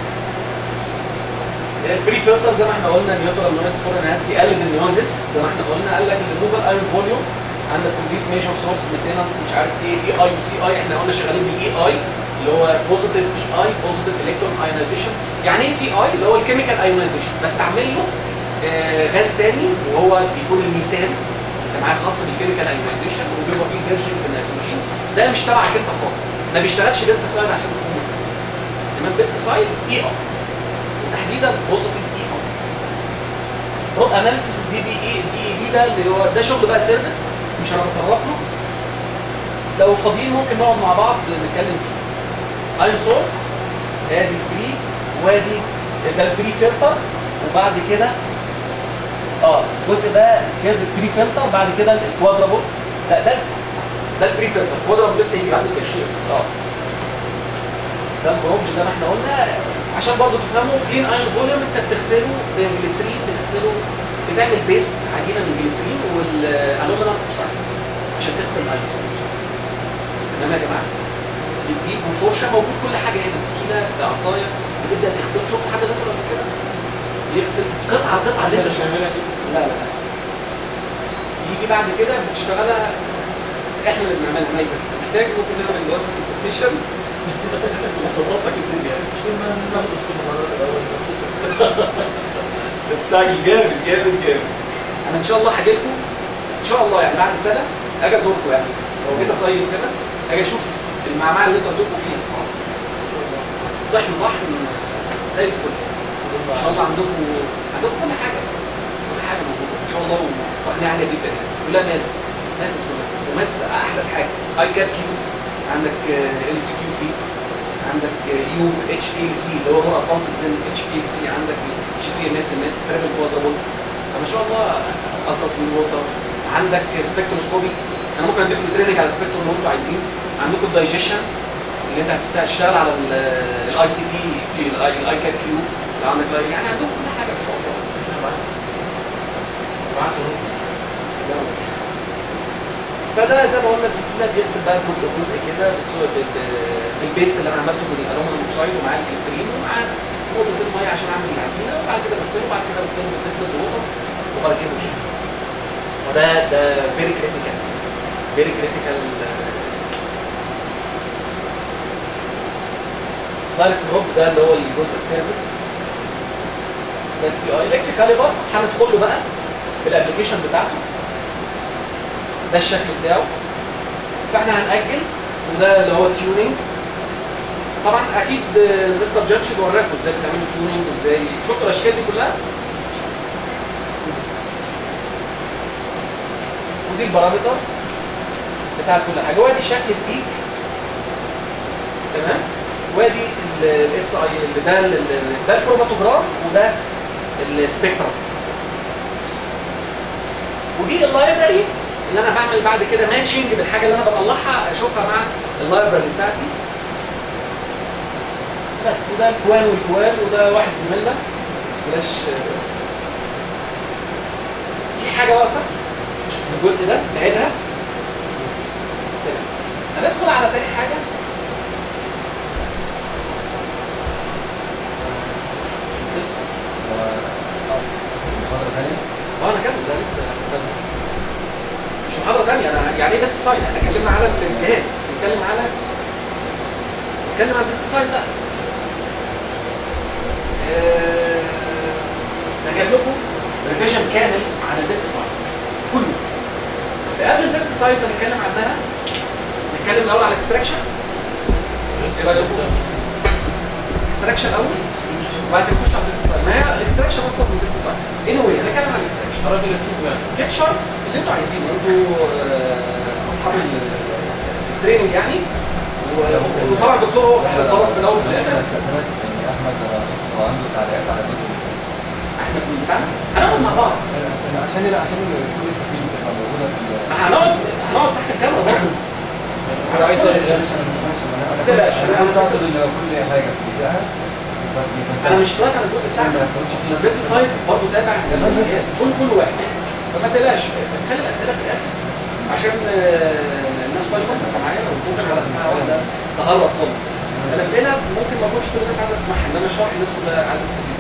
البري فلتر زي ما احنا قلنا نيوترال نويز فور انهانس بيقلل النويزز زي ما احنا قلنا قال لك الريموفال ايرون فوليوم عندك كومبليت ميجر سورس مينتيننس مش عارف ايه اي اي وسي اي احنا قلنا شغالين بالاي اي اللي هو بوزيتيف اي اي بوزيتيف الكترون ايونايزيشن يعني ايه سي اي اللي هو الكيميكال ايونايزيشن بستعمل له آه، غاز تاني وهو بيكون الميثان انت معاه خاص بالكيميكال ايونايزيشن وبيبقى فيه انرجي في النيتروجين ده مش تبعك انت خالص ما بيشتغلش بيستسايد عشان تكون انما البيستسايد اي اي وتحديدا بوزيتيف اي اي رود اناليسيس دي بي اي دي اي بي ده اللي هو ده شغل بقى سيرفيس مش هنتطرق له لو فاضيين ممكن نقعد مع بعض نتكلم فيه ايون سورس ادي البري وادي ده البري فلتر وبعد كده اه الجزء ده كيرف البري فلتر بعد كده الكوادرابل لا ده ده البري فلتر الكوادرابل لسه يجي بعد كده اه ده البروج زي ما احنا قلنا عشان برضه تفهموا كلين ايرون فوليوم انت بتغسله بالجليسرين بتغسله بتعمل بيست عجينه من الجليسرين والالومنيوم اوكسايد عشان تغسل الايرون سورس تمام يا جماعه بتجيب وفرشه موجود كل حاجه هنا فتيله بعصايه بتبدا تغسله شفت حد غسله قبل كده يغسل قطعه قطعه اللي انت شايفها بنعملها كده لا لا لا يجي بعد كده بتشتغلها احنا اللي بنعملها نايزه محتاج ممكن نعمل دلوقتي في الكومبيتيشن ظبطك الدنيا مش لما ناخد السيمينارات الاول مستعجل جامد جامد جامد انا ان شاء الله هاجي لكم ان شاء الله يعني بعد سنه اجي ازوركم يعني لو جيت اصيف كده اجي اشوف المعمعه اللي انتوا عندكم فيها الصراحه طحن طحن زي الفل ان شاء الله عندكم عندكم كل حاجه كل حاجه موجوده ان شاء الله وطحنيه عاليه جدا يعني كلها ناس ناس كلها وماس احدث حاجه اي كات كيو عندك ال سي كيو فليت عندك يو اتش بي ال سي اللي هو هو ادفانسد زي اتش بي ال سي عندك جي سي ام اس ام اس تريبل كوادربل فما شاء الله الترا كلين ووتر عندك سبكتروسكوبي انا ممكن اديكم تريننج على سبكتروم لو انتوا عايزين عندكم الدايجيشن اللي انت هتشتغل على الاي سي بي الاي كات كيو لو عندك يعني عندكم كل حاجه ما شاء الله فده زي ما قلنا الفتيله بيغسل بقى جزء جزء كده بالسو- بال- بالبيست اللي انا عملته من الالومنيوم اوكسايد ومع الجليسرين ومع نقطه الميه عشان اعمل العجينه وبعد كده بغسله وبعد كده بغسله بالديستل ووتر وبعد كده بشيل وده ده فيري كريتيكال فيري كريتيكال دايركت روب ده اللي هو الجزء السيرفيس ده السي اي الاكس كاليبر هندخل له بقى بالابلكيشن بتاعته ده الشكل بتاعه فاحنا هنأجل وده اللي هو تيوننج طبعا اكيد مستر جامشيد وراكم ازاي بتعملوا تيوننج وازاي شفتوا الاشكال دي كلها ودي البارامتر بتاع كل حاجه وادي شكل البيك تمام وادي الاس اي اللي ده ال- ال- ده الكروماتوجرام وده السبيكترم ودي اللايبراري اللي انا بعمل بعد كده ماتشنج بالحاجه اللي انا بطلعها اشوفها مع اللايبراري بتاعتي بس وده الكوان والكوان وده واحد زميلنا بلاش في حاجه واقفه في الجزء ده نعيدها تمام. هندخل على تاني حاجه نسيت. محاضرة ثانية اه انا كمل ده لسه هستنى مش محاضره ثانيه انا يعني ايه بيست سايد احنا اتكلمنا على الجهاز بنتكلم على نتكلم على البيست سايد بقى آه، انا جايب لكم ريفيجن كامل على البيست سايد كله بس قبل البيست سايد هنتكلم عنها نتكلم الاول على الاكستراكشن ايه رايكم؟ اكستراكشن الاول وبعد كده نخش على البيست سايد ما هي الاكستراكشن اصلا من البيست سايد اني واي هنتكلم على الاكستراكشن الراجل اللي تشوفه يعني بيكتشر اللي انتوا عايزينه انتوا آه، اصحاب ال- التريننج يعني و- وطبعا الدكتور هو صاحب القرار في الاول وفي الاخر استاذنك ان احمد انا اسف هو عنده تعليقات على الفيديو احمد مين؟ بتاعنا هنقعد مع بعض عشان عشان الكل يستفيد تبقى موجوده في ال- ما هنقعد هنقعد تحت الكاميرا برضه انا عايز ماشي، اسال ماشي، ماشي، ما أنا- تقلقش، انا أنا- كنت اقصد ان كل حاجه في جزءها يبقى يبقى- انا مش دلوقتي على الجزء بتاعك ما يحصلش اصل البيزنس سايد برضه تابع للمميز كل كل واحد فما تقلقش خلي الاسئله في الاخر عشان آه، الناس صايمه انت معايا لو بكره على الساعه واحدة تهرب خالص الاسئله ممكن ما تكونش كل الناس عايزه تسمعها انما اشرح الناس كلها عايزه تستفيد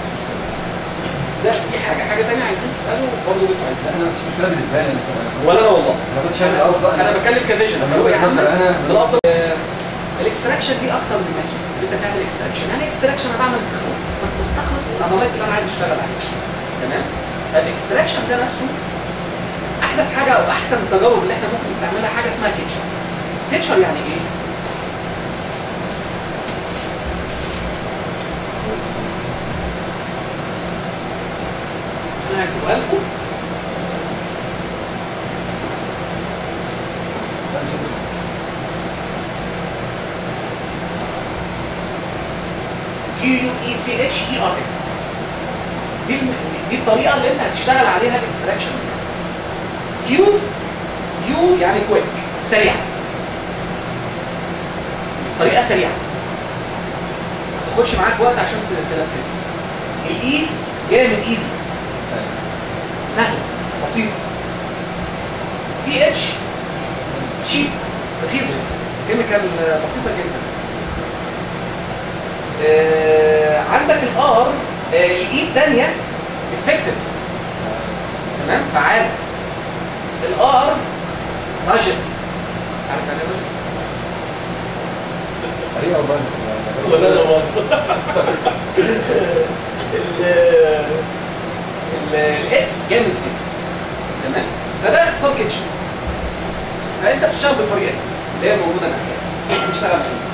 ده دي حاجه حاجه ثانيه عايزين تسالوا برضه انتوا عايزين لا، انا مش مشكله بالنسبه لي أنا- ولا انا والله انا كنت شايف الاول بقى انا بتكلم كفيجن لما اللي هو يا وجهة عم نظر أنا- الافضل الاكستراكشن دي اكتر من مسؤول انت تعمل اكستراكشن يعني اكستراكشن انا بعمل استخلاص بس بستخلص العمليات اللي انا عايز اشتغل عليها تمام فالاكستراكشن ده نفسه احدث حاجه او احسن التجارب اللي احنا ممكن نستعملها حاجه اسمها كيتشر كيتشر يعني ايه انا هكتبها لكم كيو يو اي سي اتش اي ار اس دي الم- دي الطريقه اللي انت هتشتغل عليها الاكستراكشن كيو يو يعني كويك سريع طريقه سريعه ما تاخدش معاك وقت عشان ت- تنفذها الاي جايه من ايزي سهله بسيطه سي اتش شيب رخيصه كيميكال بسيطه جدا آه، عندك الار الاي الثانيه افكتيف تمام فعال الار راجل عارف يعني ايه راجل؟ طريقه والله بس ما- ولا انا برضه الاس جاي من سيف تمام فده اختصار كيتشن فانت بتشتغل بالطريقه دي اللي هي موجوده ناحيه بتشتغل فيها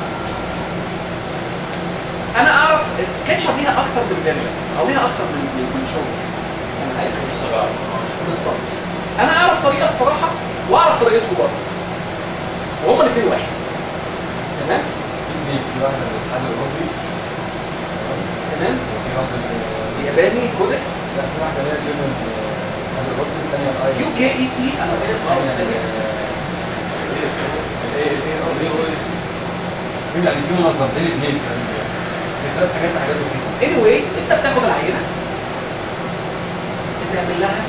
انا اعرف كيتشر ليها اكتر من فيرجن او ليها اكتر من من من شغل انا عارف بالظبط انا اعرف طريقه الصراحه واعرف طريقته برضه وهما الاثنين واحد تمام في اثنين في واحده للاتحاد الاوروبي تمام وفي واحده لل- الياباني كودكس لا في واحده اللي هي اليوم الاتحاد الاوروبي الثانيه الاي يو كي اي سي انا فاهم اه الثانية. في يعني في منظمتين اثنين في ثلاث حاجات حاجات بسيطه anyway انت بتاخد العينه بتعمل لها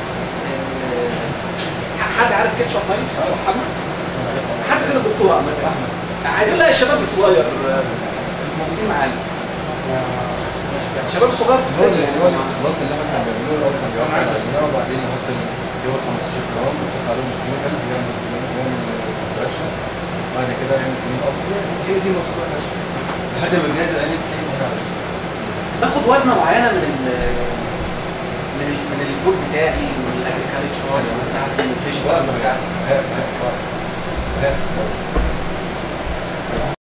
آه، حد عارف كيتشب طيب؟ أو محمد؟ حد كده الدكتور عامة احمد عايزين نلاقي الشباب الصغير آه، الموجودين معانا الشباب الصغير في هو السن اللي يعني هو الاستخلاص اللي احنا كنا بنعمله الاول كان بيوقع على الاسنان وبعدين يحط الجوه 15 جرام ويحط عليهم الكيميكالز يعمل يعمل اكستراكشن بعد كده يعمل كلين اب هي دي الموضوع لحد ما الجهاز الالي بتلاقيه باخد وزنه معينه من ال من ال من الفود بتاعي ومن الاجريكالتشر بتاعتي من الفيش بقى بتاعتي هي- هي-